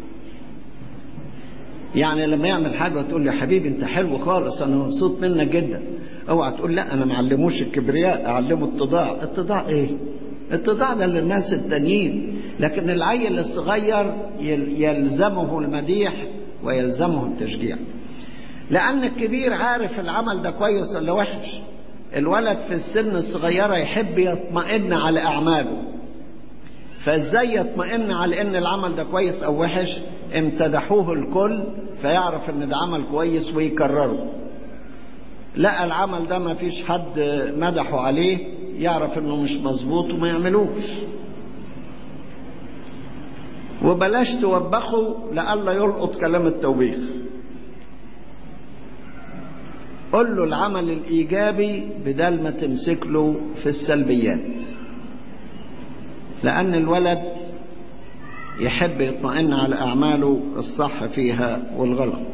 A: يعني لما يعمل حاجة تقول له يا حبيبي انت حلو خالص انا مبسوط منك جدا اوعى تقول لا انا معلموش الكبرياء اعلمه التضاع التضاع ايه التضاع ده للناس التانيين لكن العيل الصغير يلزمه المديح ويلزمه التشجيع لان الكبير عارف العمل ده كويس ولا وحش الولد في السن الصغيرة يحب يطمئن على أعماله فازاي يطمئن على ان العمل ده كويس او وحش امتدحوه الكل فيعرف ان ده عمل كويس ويكرره لا العمل ده ما فيش حد مدحه عليه يعرف انه مش مظبوط وما يعملوش وبلاش توبخه لألا يلقط كلام التوبيخ قل له العمل الإيجابي بدل ما تمسك له في السلبيات لأن الولد يحب يطمئن على أعماله الصح فيها والغلط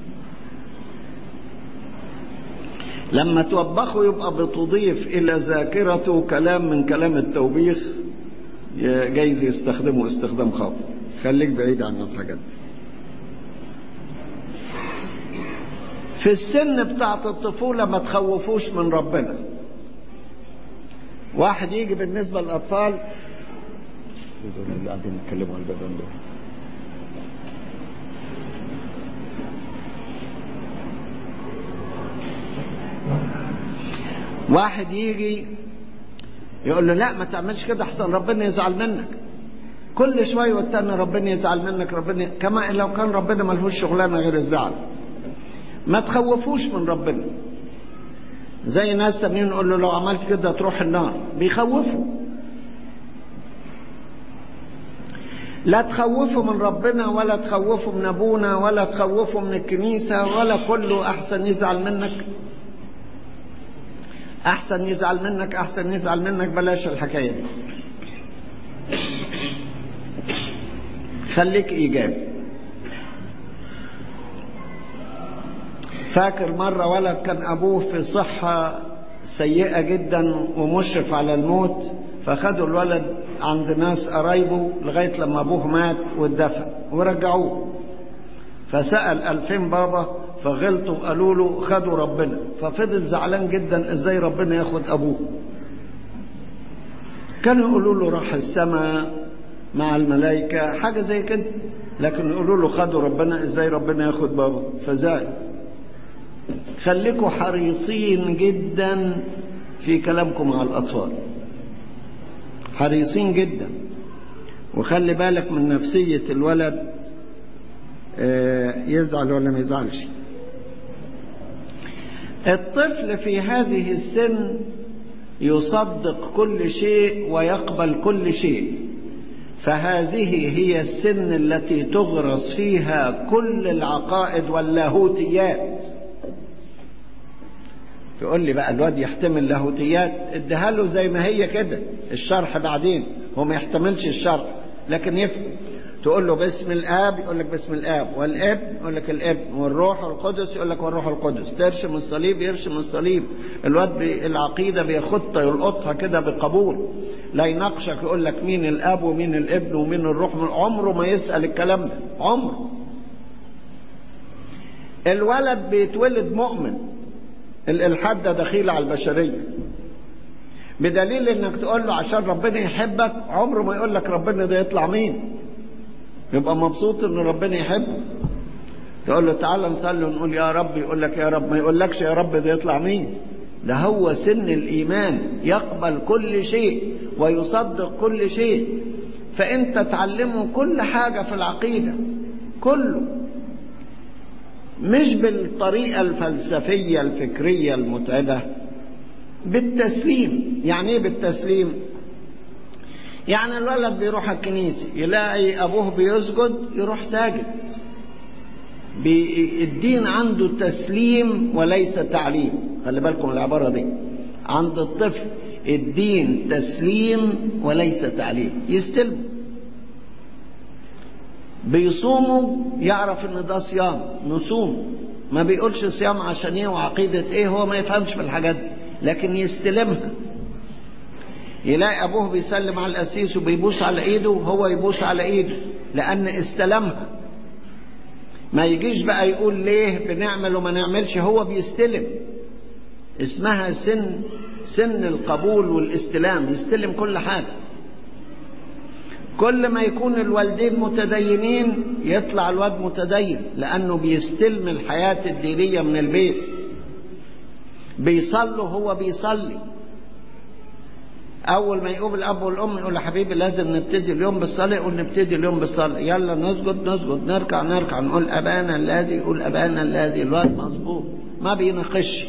A: لما توبخه يبقى بتضيف إلى ذاكرته كلام من كلام التوبيخ جايز يستخدمه استخدام خاطئ خليك بعيد عن الحاجات دي في السن بتاعت الطفولة ما تخوفوش من ربنا واحد يجي بالنسبة للأطفال
B: دول اللي قاعدين يتكلموا على البيبان دول
A: واحد يجي يقول له لا ما تعملش كده احسن ربنا يزعل منك كل شويه والتاني ربنا يزعل منك ربنا كما لو كان ربنا ملهوش شغلانه غير الزعل ما تخوفوش من ربنا زي ناس تانيين نقول له لو عملت كده تروح النار بيخوفوا لا تخوفوا من ربنا ولا تخوفوا من ابونا ولا تخوفوا من الكنيسه ولا كله احسن يزعل منك احسن يزعل منك احسن يزعل منك بلاش الحكايه دي خليك ايجابي فاكر مرة ولد كان أبوه في صحة سيئة جدا ومشرف على الموت فخدوا الولد عند ناس قرايبه لغاية لما أبوه مات واتدفن ورجعوه فسأل ألفين بابا فغلطوا قالوا له خدوا ربنا ففضل زعلان جدا ازاي ربنا ياخد أبوه كانوا يقولوا له راح السماء مع الملائكة حاجة زي كده لكن يقولوا له خدوا ربنا ازاي ربنا ياخد بابا فزعل خليكوا حريصين جدا في كلامكم مع الأطفال حريصين جدا وخلي بالك من نفسية الولد يزعل ولا ما يزعلش الطفل في هذه السن يصدق كل شيء ويقبل كل شيء فهذه هي السن التي تغرس فيها كل العقائد واللاهوتيات تقول لي بقى الواد يحتمل لاهوتيات اديها له زي ما هي كده الشرح بعدين هو ما يحتملش الشرح لكن يفهم تقول له باسم الاب يقول لك باسم الاب والابن يقول لك الابن والروح القدس يقول لك والروح القدس ترشم الصليب يرشم الصليب الواد العقيده بيخطها يلقطها كده بقبول لا يناقشك يقول لك مين الاب ومين الابن ومين الروح عمره ما يسال الكلام ده عمره الولد بيتولد مؤمن الالحاد ده دخيل على البشريه بدليل انك تقول له عشان ربنا يحبك عمره ما يقول لك ربنا ده يطلع مين يبقى مبسوط ان ربنا يحبه تقول له تعالى نصلي ونقول يا رب يقول لك يا رب ما يقولكش يا رب ده يطلع مين ده هو سن الايمان يقبل كل شيء ويصدق كل شيء فانت تعلمه كل حاجه في العقيده كله مش بالطريقه الفلسفيه الفكريه المتعبه بالتسليم يعني ايه بالتسليم يعني الولد بيروح الكنيسة يلاقي أبوه بيسجد يروح ساجد الدين عنده تسليم وليس تعليم خلي بالكم العبارة دي عند الطفل الدين تسليم وليس تعليم يستلم بيصوموا يعرف ان ده صيام نصوم ما بيقولش صيام عشان ايه وعقيدة ايه هو ما يفهمش في الحاجات دي لكن يستلمها يلاقي ابوه بيسلم على القسيس وبيبوس على ايده وهو يبوس على ايده لان استلمها ما يجيش بقى يقول ليه بنعمل وما نعملش هو بيستلم اسمها سن سن القبول والاستلام يستلم كل حاجة كل ما يكون الوالدين متدينين يطلع الواد متدين لأنه بيستلم الحياة الدينية من البيت بيصلوا هو بيصلي اول ما يقوم الاب والام يقول يا حبيبي لازم نبتدي اليوم بالصلاه يقول نبتدي اليوم بالصلاه يلا نسجد نسجد نركع نركع نقول ابانا الذي يقول ابانا الذي الواد مظبوط ما بيناقش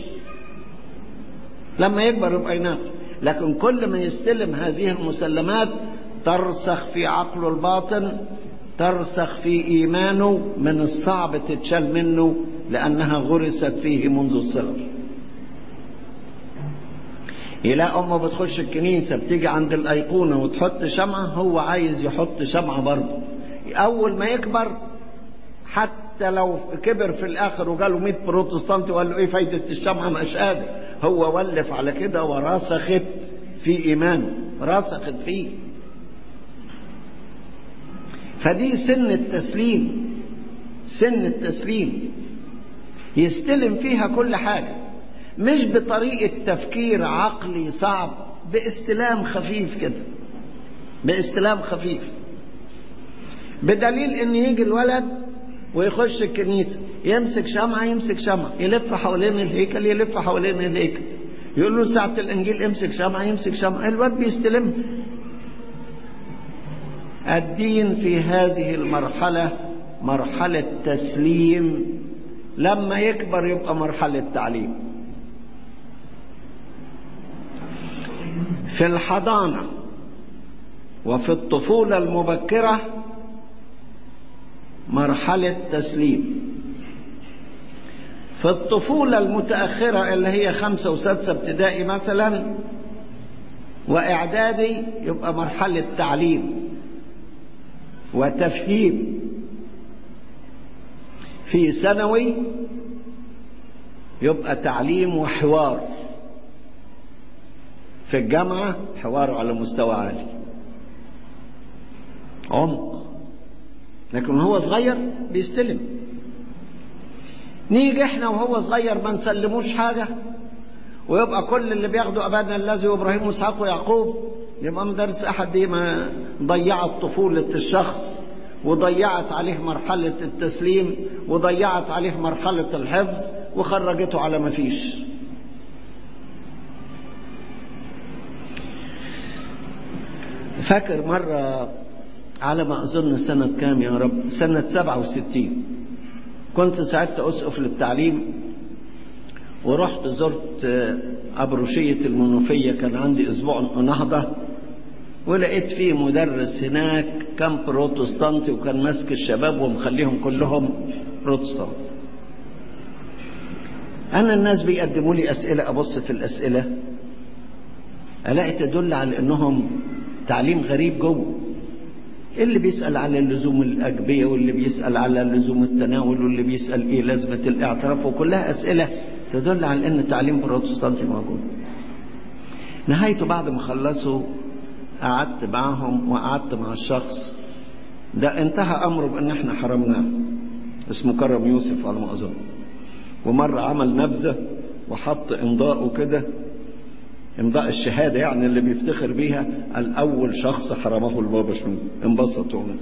A: لما يكبر يبقى يناقش لكن كل ما يستلم هذه المسلمات ترسخ في عقله الباطن ترسخ في ايمانه من الصعب تتشال منه لانها غرست فيه منذ الصغر يلاقي امه بتخش الكنيسه بتيجي عند الايقونه وتحط شمعه هو عايز يحط شمعه برضه اول ما يكبر حتى لو كبر في الاخر وجاله 100 بروتستانت وقال له ايه فايده الشمعه مش قادر هو ولف على كده ورسخت في ايمانه رسخت فيه فدي سن التسليم سن التسليم يستلم فيها كل حاجه مش بطريقة تفكير عقلي صعب باستلام خفيف كده باستلام خفيف بدليل ان يجي الولد ويخش الكنيسة يمسك شمعة يمسك شمعة يلف حوالين الهيكل يلف حوالين الهيكل يقول له ساعة الانجيل امسك شمعة يمسك شمعة الواد بيستلمها الدين في هذه المرحلة مرحلة تسليم لما يكبر يبقى مرحلة تعليم في الحضانة وفي الطفولة المبكرة مرحلة تسليم في الطفولة المتأخرة اللي هي خمسة وسادسة ابتدائي مثلا وإعدادي يبقى مرحلة تعليم وتفهيم في ثانوي يبقى تعليم وحوار في الجامعة حوار على مستوى عالي عمق لكن هو صغير بيستلم نيجي احنا وهو صغير ما نسلموش حاجة ويبقى كل اللي بياخدوا أبانا الذي وإبراهيم وإسحاق ويعقوب يبقى مدارس أحد دي ما ضيعت طفولة الشخص وضيعت عليه مرحلة التسليم وضيعت عليه مرحلة الحفظ وخرجته على ما فيش فاكر مرة على ما أظن سنة كام يا رب سنة سبعة وستين كنت ساعدت أسقف للتعليم ورحت زرت أبروشية المنوفية كان عندي أسبوع نهضة ولقيت فيه مدرس هناك كان بروتستانتي وكان ماسك الشباب ومخليهم كلهم بروتستانت أنا الناس بيقدموا لي أسئلة أبص في الأسئلة ألاقي تدل على أنهم تعليم غريب جوه اللي بيسأل على لزوم الأجبية واللي بيسأل على لزوم التناول واللي بيسأل إيه لازمة الاعتراف وكلها أسئلة تدل على أن تعليم بروتستانتي موجود نهايته بعد ما خلصوا قعدت معهم وقعدت مع الشخص ده انتهى أمره بأن احنا حرمناه اسمه كرم يوسف على ما أظن ومرة عمل نبذة وحط إمضاءه كده امضاء الشهادة يعني اللي بيفتخر بيها الأول شخص حرمه البابا شنو انبسط ومت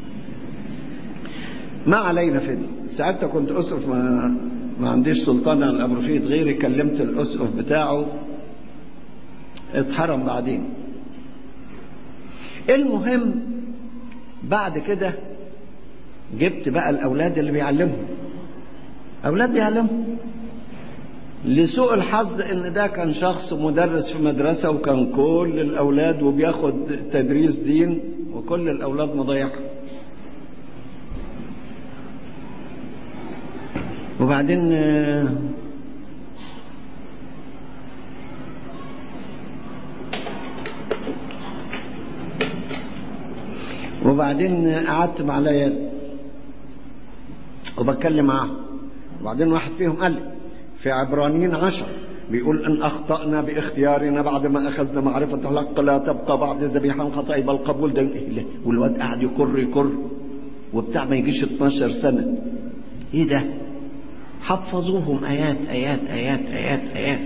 A: ما علينا في دي ساعتها كنت أسقف ما, ما عنديش سلطان على الأبروفيت غيري كلمت الأسقف بتاعه اتحرم بعدين المهم بعد كده جبت بقى الأولاد اللي بيعلمهم أولاد بيعلمهم لسوء الحظ ان ده كان شخص مدرس في مدرسة وكان كل الاولاد وبياخد تدريس دين وكل الاولاد مضيعة وبعدين وبعدين قعدت مع العيال وبتكلم معاهم وبعدين واحد فيهم قال لي في عبرانيين عشر بيقول إن أخطأنا باختيارنا بعد ما أخذنا معرفة الحق لا تبقى بعد ذبيحة خطأ بل قبول ده والواد قاعد يكر يكر وبتاع ما يجيش 12 سنة إيه ده؟ حفظوهم آيات آيات آيات آيات آيات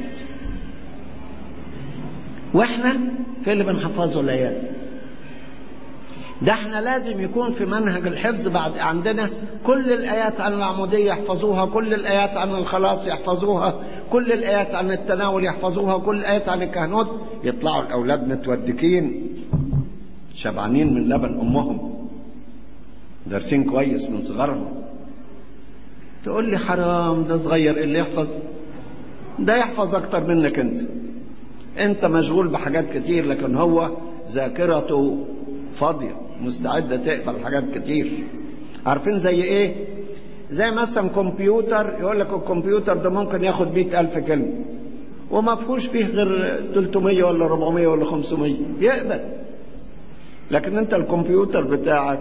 A: وإحنا في اللي بنحفظه الآيات ده احنا لازم يكون في منهج الحفظ بعد عندنا كل الآيات عن العمودية يحفظوها كل الآيات عن الخلاص يحفظوها كل الآيات عن التناول يحفظوها كل الآيات عن الكهنوت يطلعوا الأولاد متودكين شبعانين من لبن أمهم دارسين كويس من صغرهم تقول لي حرام ده صغير اللي يحفظ ده يحفظ أكتر منك أنت أنت مشغول بحاجات كتير لكن هو ذاكرته فاضية مستعدة تقبل حاجات كتير عارفين زي ايه زي مثلا كمبيوتر يقول لك الكمبيوتر ده ممكن ياخد مئة ألف كلمة وما فيهوش فيه غير 300 ولا 400 ولا 500 يقبل لكن انت الكمبيوتر بتاعك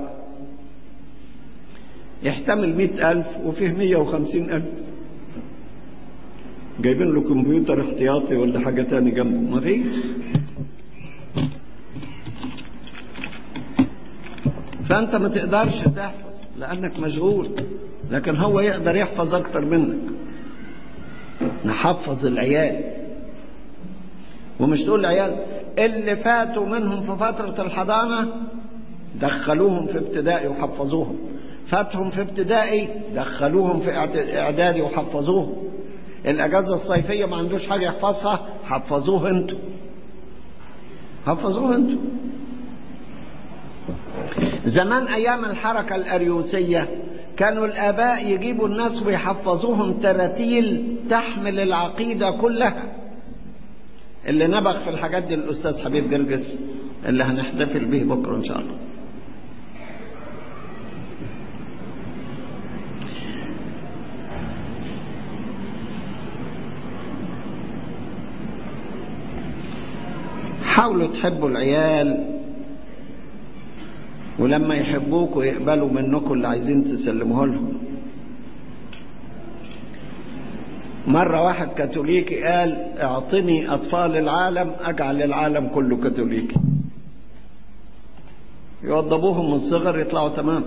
A: يحتمل مئة ألف وفيه مية وخمسين ألف جايبين له كمبيوتر احتياطي ولا حاجة تاني جنبه ما فيش فأنت ما تقدرش تحفظ لأنك مشغول لكن هو يقدر يحفظ أكتر منك نحفظ العيال ومش تقول العيال اللي فاتوا منهم في فترة الحضانة دخلوهم في ابتدائي وحفظوهم فاتهم في ابتدائي دخلوهم في اعدادي وحفظوهم الاجازة الصيفية ما عندوش حاجة يحفظها حفظوه انتوا حفظوه انتوا زمان ايام الحركة الاريوسية كانوا الاباء يجيبوا الناس ويحفظوهم تراتيل تحمل العقيدة كلها اللي نبغ في الحاجات دي الاستاذ حبيب جرجس اللي هنحتفل به بكره ان شاء الله حاولوا تحبوا العيال ولما يحبوكوا يقبلوا منكم اللي عايزين تسلموه لهم مرة واحد كاثوليكي قال اعطني اطفال العالم اجعل العالم كله كاثوليكي يوضبوهم من الصغر يطلعوا تمام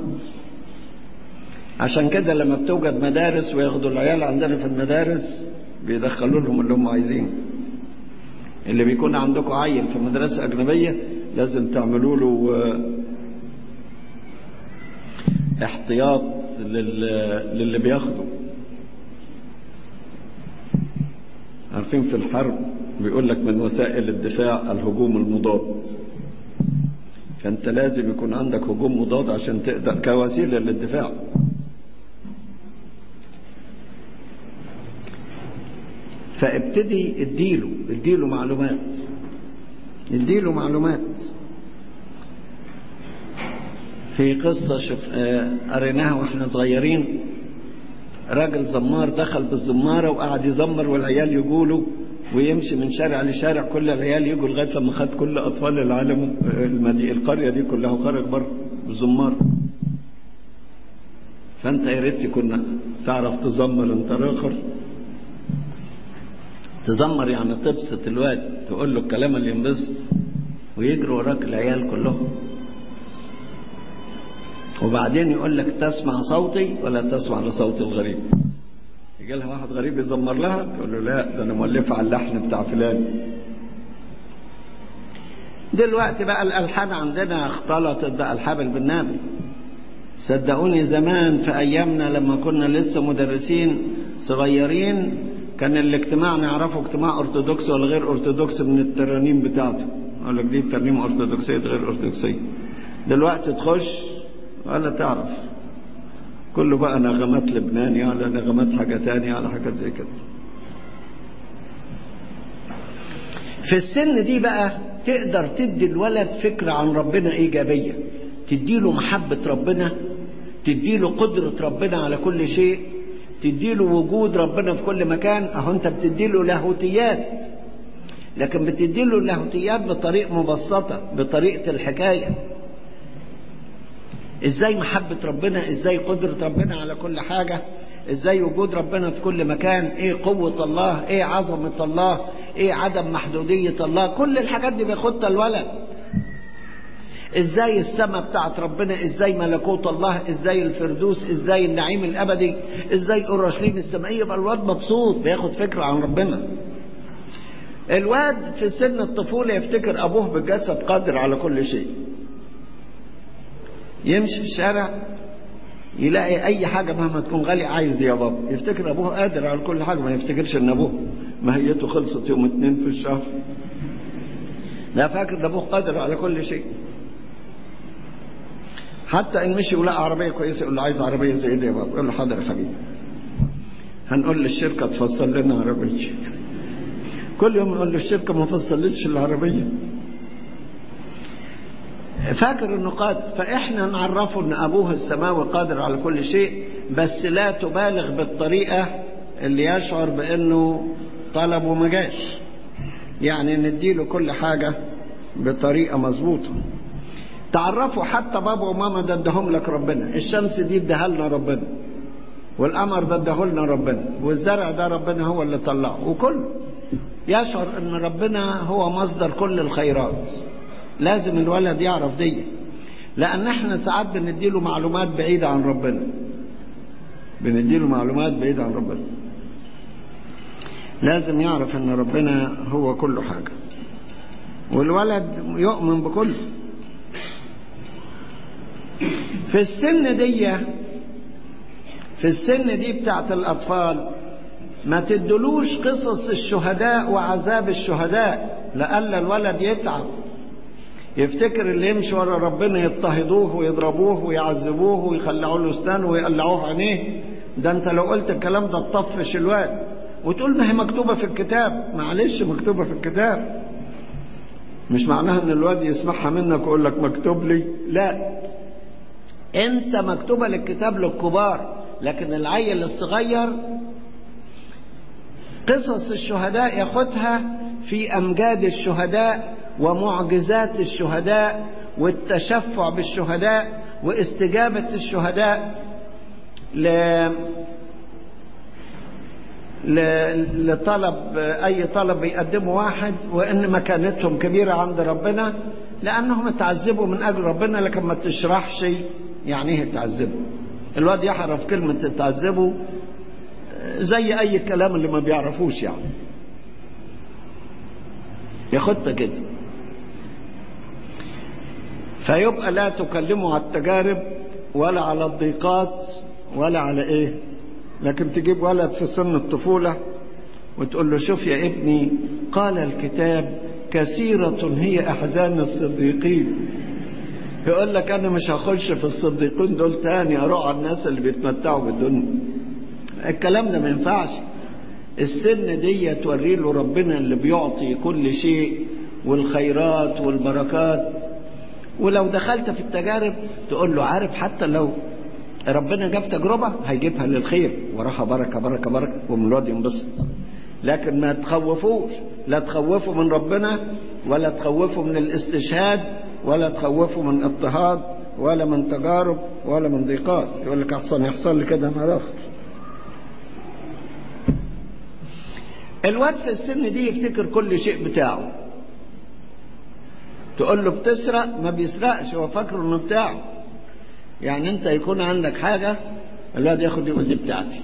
A: عشان كده لما بتوجد مدارس وياخدوا العيال عندنا في المدارس بيدخلوا لهم اللي هم عايزينه اللي بيكون عندكم عيل في مدرسة أجنبية لازم تعملوا له احتياط للي بياخده عارفين في الحرب بيقول لك من وسائل الدفاع الهجوم المضاد فانت لازم يكون عندك هجوم مضاد عشان تقدر كوسيلة للدفاع فابتدي اديله اديله معلومات اديله معلومات في قصة شف... قريناها واحنا صغيرين راجل زمار دخل بالزمارة وقعد يزمر والعيال يقولوا ويمشي من شارع لشارع كل العيال يجوا لغاية لما خد كل أطفال العالم المدي... القرية دي كلها وخرج بره بالزمار فأنت يا ريت كنا تعرف تزمر أنت آخر تزمر يعني تبسط الواد تقول له الكلام اللي ينبسط ويجروا وراك العيال كلهم وبعدين يقول لك تسمع صوتي ولا تسمع لصوت الغريب يجي لها واحد غريب يزمر لها تقول له لا ده انا مؤلفه على اللحن بتاع فلان دلوقتي بقى الالحان عندنا اختلطت بقى الحبل بالنابل صدقوني زمان في ايامنا لما كنا لسه مدرسين صغيرين كان الاجتماع نعرفه اجتماع ارثوذكسي ولا غير ارثوذكسي من الترانيم بتاعته اقول لك دي ترنيم ارثوذكسيه غير ارثوذكسيه دلوقتي تخش ولا تعرف كله بقى نغمات لبناني ولا نغمات حاجة تانية ولا حاجات زي كده في السن دي بقى تقدر تدي الولد فكرة عن ربنا إيجابية تديله محبة ربنا تديله قدرة ربنا على كل شيء تديله وجود ربنا في كل مكان اهو انت بتديله لاهوتيات لكن بتديله اللاهوتيات بطريقة مبسطة بطريقة الحكاية ازاي محبة ربنا ازاي قدرة ربنا على كل حاجة ازاي وجود ربنا في كل مكان ايه قوة الله ايه عظمة الله ايه عدم محدودية الله كل الحاجات دي بياخدها الولد ازاي السماء بتاعت ربنا ازاي ملكوت الله ازاي الفردوس ازاي النعيم الابدي ازاي اورشليم السمائيه يبقى الواد مبسوط بياخد فكره عن ربنا الواد في سن الطفوله يفتكر ابوه بالجسد قادر على كل شيء يمشي في الشارع يلاقي اي حاجه مهما تكون غاليه عايز دي يا بابا يفتكر ابوه قادر على كل حاجه ما يفتكرش ان ابوه ماهيته خلصت يوم اتنين في الشهر لا فاكر ده ابوه قادر على كل شيء حتى ان مشي ولقى عربيه كويسه يقول له عايز عربيه زي دي يا بابا يقول له حاضر يا حبيبي هنقول للشركه تفصل لنا عربيه كل يوم نقول للشركه ما فصلتش العربيه فاكر انه قادر فاحنا نعرفه ان ابوه السماوي قادر على كل شيء بس لا تبالغ بالطريقه اللي يشعر بانه طلب وما جاش يعني نديله كل حاجه بطريقه مظبوطه تعرفوا حتى بابا وماما ده اداهم لك ربنا الشمس دي اداها لنا ربنا والقمر ده اداه لنا ربنا والزرع ده ربنا هو اللي طلعه وكل يشعر ان ربنا هو مصدر كل الخيرات لازم الولد يعرف دي لان احنا ساعات بنديله معلومات بعيدة عن ربنا بنديله معلومات بعيدة عن ربنا لازم يعرف ان ربنا هو كل حاجة والولد يؤمن بكله في السن دي في السن دي بتاعت الأطفال ما تدلوش قصص الشهداء وعذاب الشهداء لألا الولد يتعب يفتكر اللي يمشي ورا ربنا يضطهدوه ويضربوه ويعذبوه ويخلعوا له اسنانه ويقلعوه عينيه ده انت لو قلت الكلام ده تطفش الواد وتقول ما هي مكتوبة في الكتاب معلش مكتوبة في الكتاب مش معناها ان الواد يسمعها منك ويقول لك مكتوب لي لا انت مكتوبة للكتاب للكبار لكن العيل الصغير قصص الشهداء ياخدها في امجاد الشهداء ومعجزات الشهداء والتشفع بالشهداء واستجابة الشهداء ل... ل... لطلب اي طلب يقدمه واحد وان مكانتهم كبيرة عند ربنا لانهم اتعذبوا من اجل ربنا لكن ما تشرحش يعني ايه تعذبوا الواد يحرف كلمة تعذبوا زي اي كلام اللي ما بيعرفوش يعني ياخدها كده فيبقى لا تكلمه على التجارب ولا على الضيقات ولا على ايه لكن تجيب ولد في سن الطفولة وتقول له شوف يا ابني قال الكتاب كثيرة هي أحزان الصديقين يقول لك أنا مش هخش في الصديقين دول تاني أروح على الناس اللي بيتمتعوا بالدنيا الكلام ده ما ينفعش السن دي توري له ربنا اللي بيعطي كل شيء والخيرات والبركات ولو دخلت في التجارب تقول له عارف حتى لو ربنا جاب تجربة هيجيبها للخير وراها بركة بركة بركة ومن الواد ينبسط لكن ما تخوفوش لا تخوفوا من ربنا ولا تخوفوا من الاستشهاد ولا تخوفوا من اضطهاد ولا من تجارب ولا من ضيقات يقول لك احسن يحصل لي كده انا اخر الواد في السن دي يفتكر كل شيء بتاعه تقول له بتسرق ما بيسرقش هو فاكره انه بتاعه يعني انت يكون عندك حاجة الواد ياخد يقول دي بتاعتي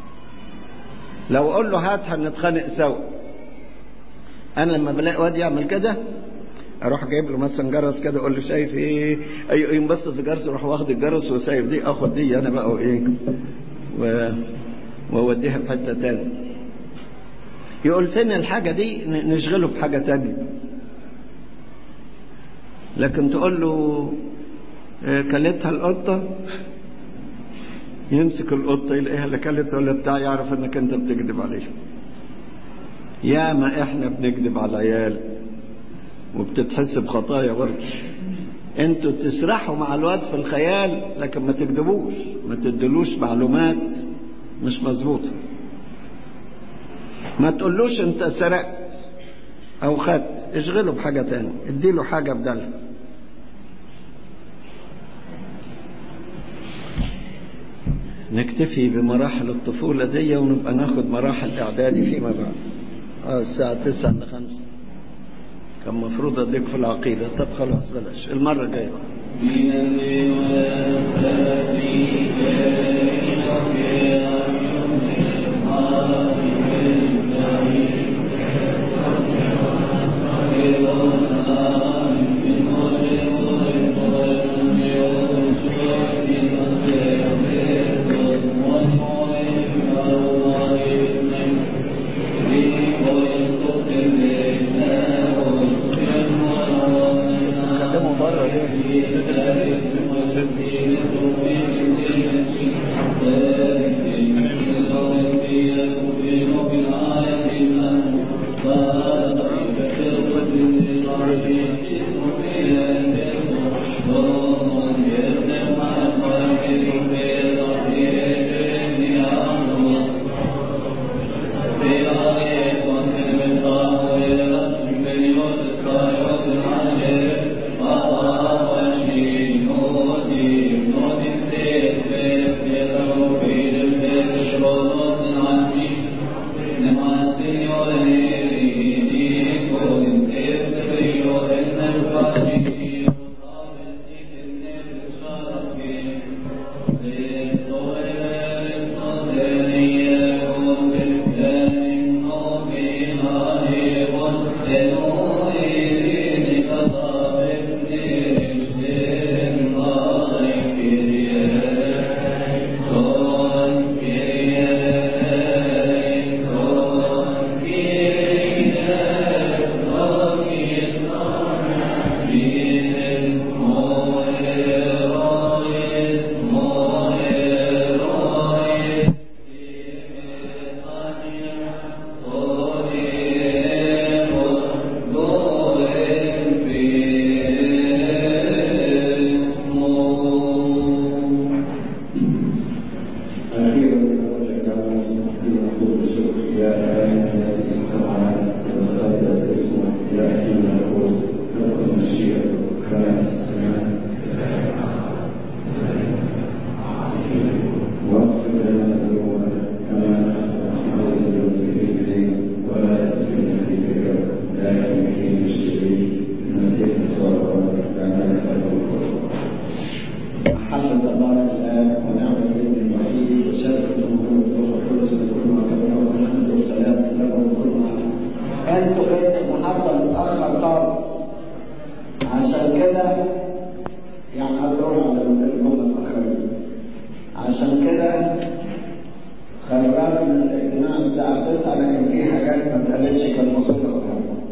A: لو اقول له هات هنتخانق سوا انا لما بلاقي واد يعمل كده اروح جايب له مثلا جرس كده اقول له شايف ايه اي ينبسط في الجرس اروح واخد الجرس وسايب دي اخد دي انا بقى وايه و... واوديها في حته تاني يقول فين الحاجه دي نشغله بحاجه تانية لكن تقول له كلتها القطه يمسك القطه يلاقيها لا كلت ولا بتاع يعرف انك انت بتكذب عليه يا ما احنا بنكذب على العيال وبتتحسب خطايا برضه انتوا تسرحوا مع الواد في الخيال لكن ما تكذبوش ما تدلوش معلومات مش مظبوطه ما تقولوش انت سرقت او خدت اشغله بحاجه تانية اديله حاجه بدلها نكتفي بمراحل الطفولة دي ونبقى ناخد مراحل إعدادي فيما بعد آه الساعة تسعة لخمسة كان مفروض أديك في العقيدة طب خلاص بلاش المرة الجاية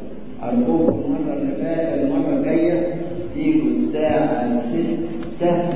C: أرجوكم المرة اللي فاتت المرة الجاية تيجوا الساعة ستة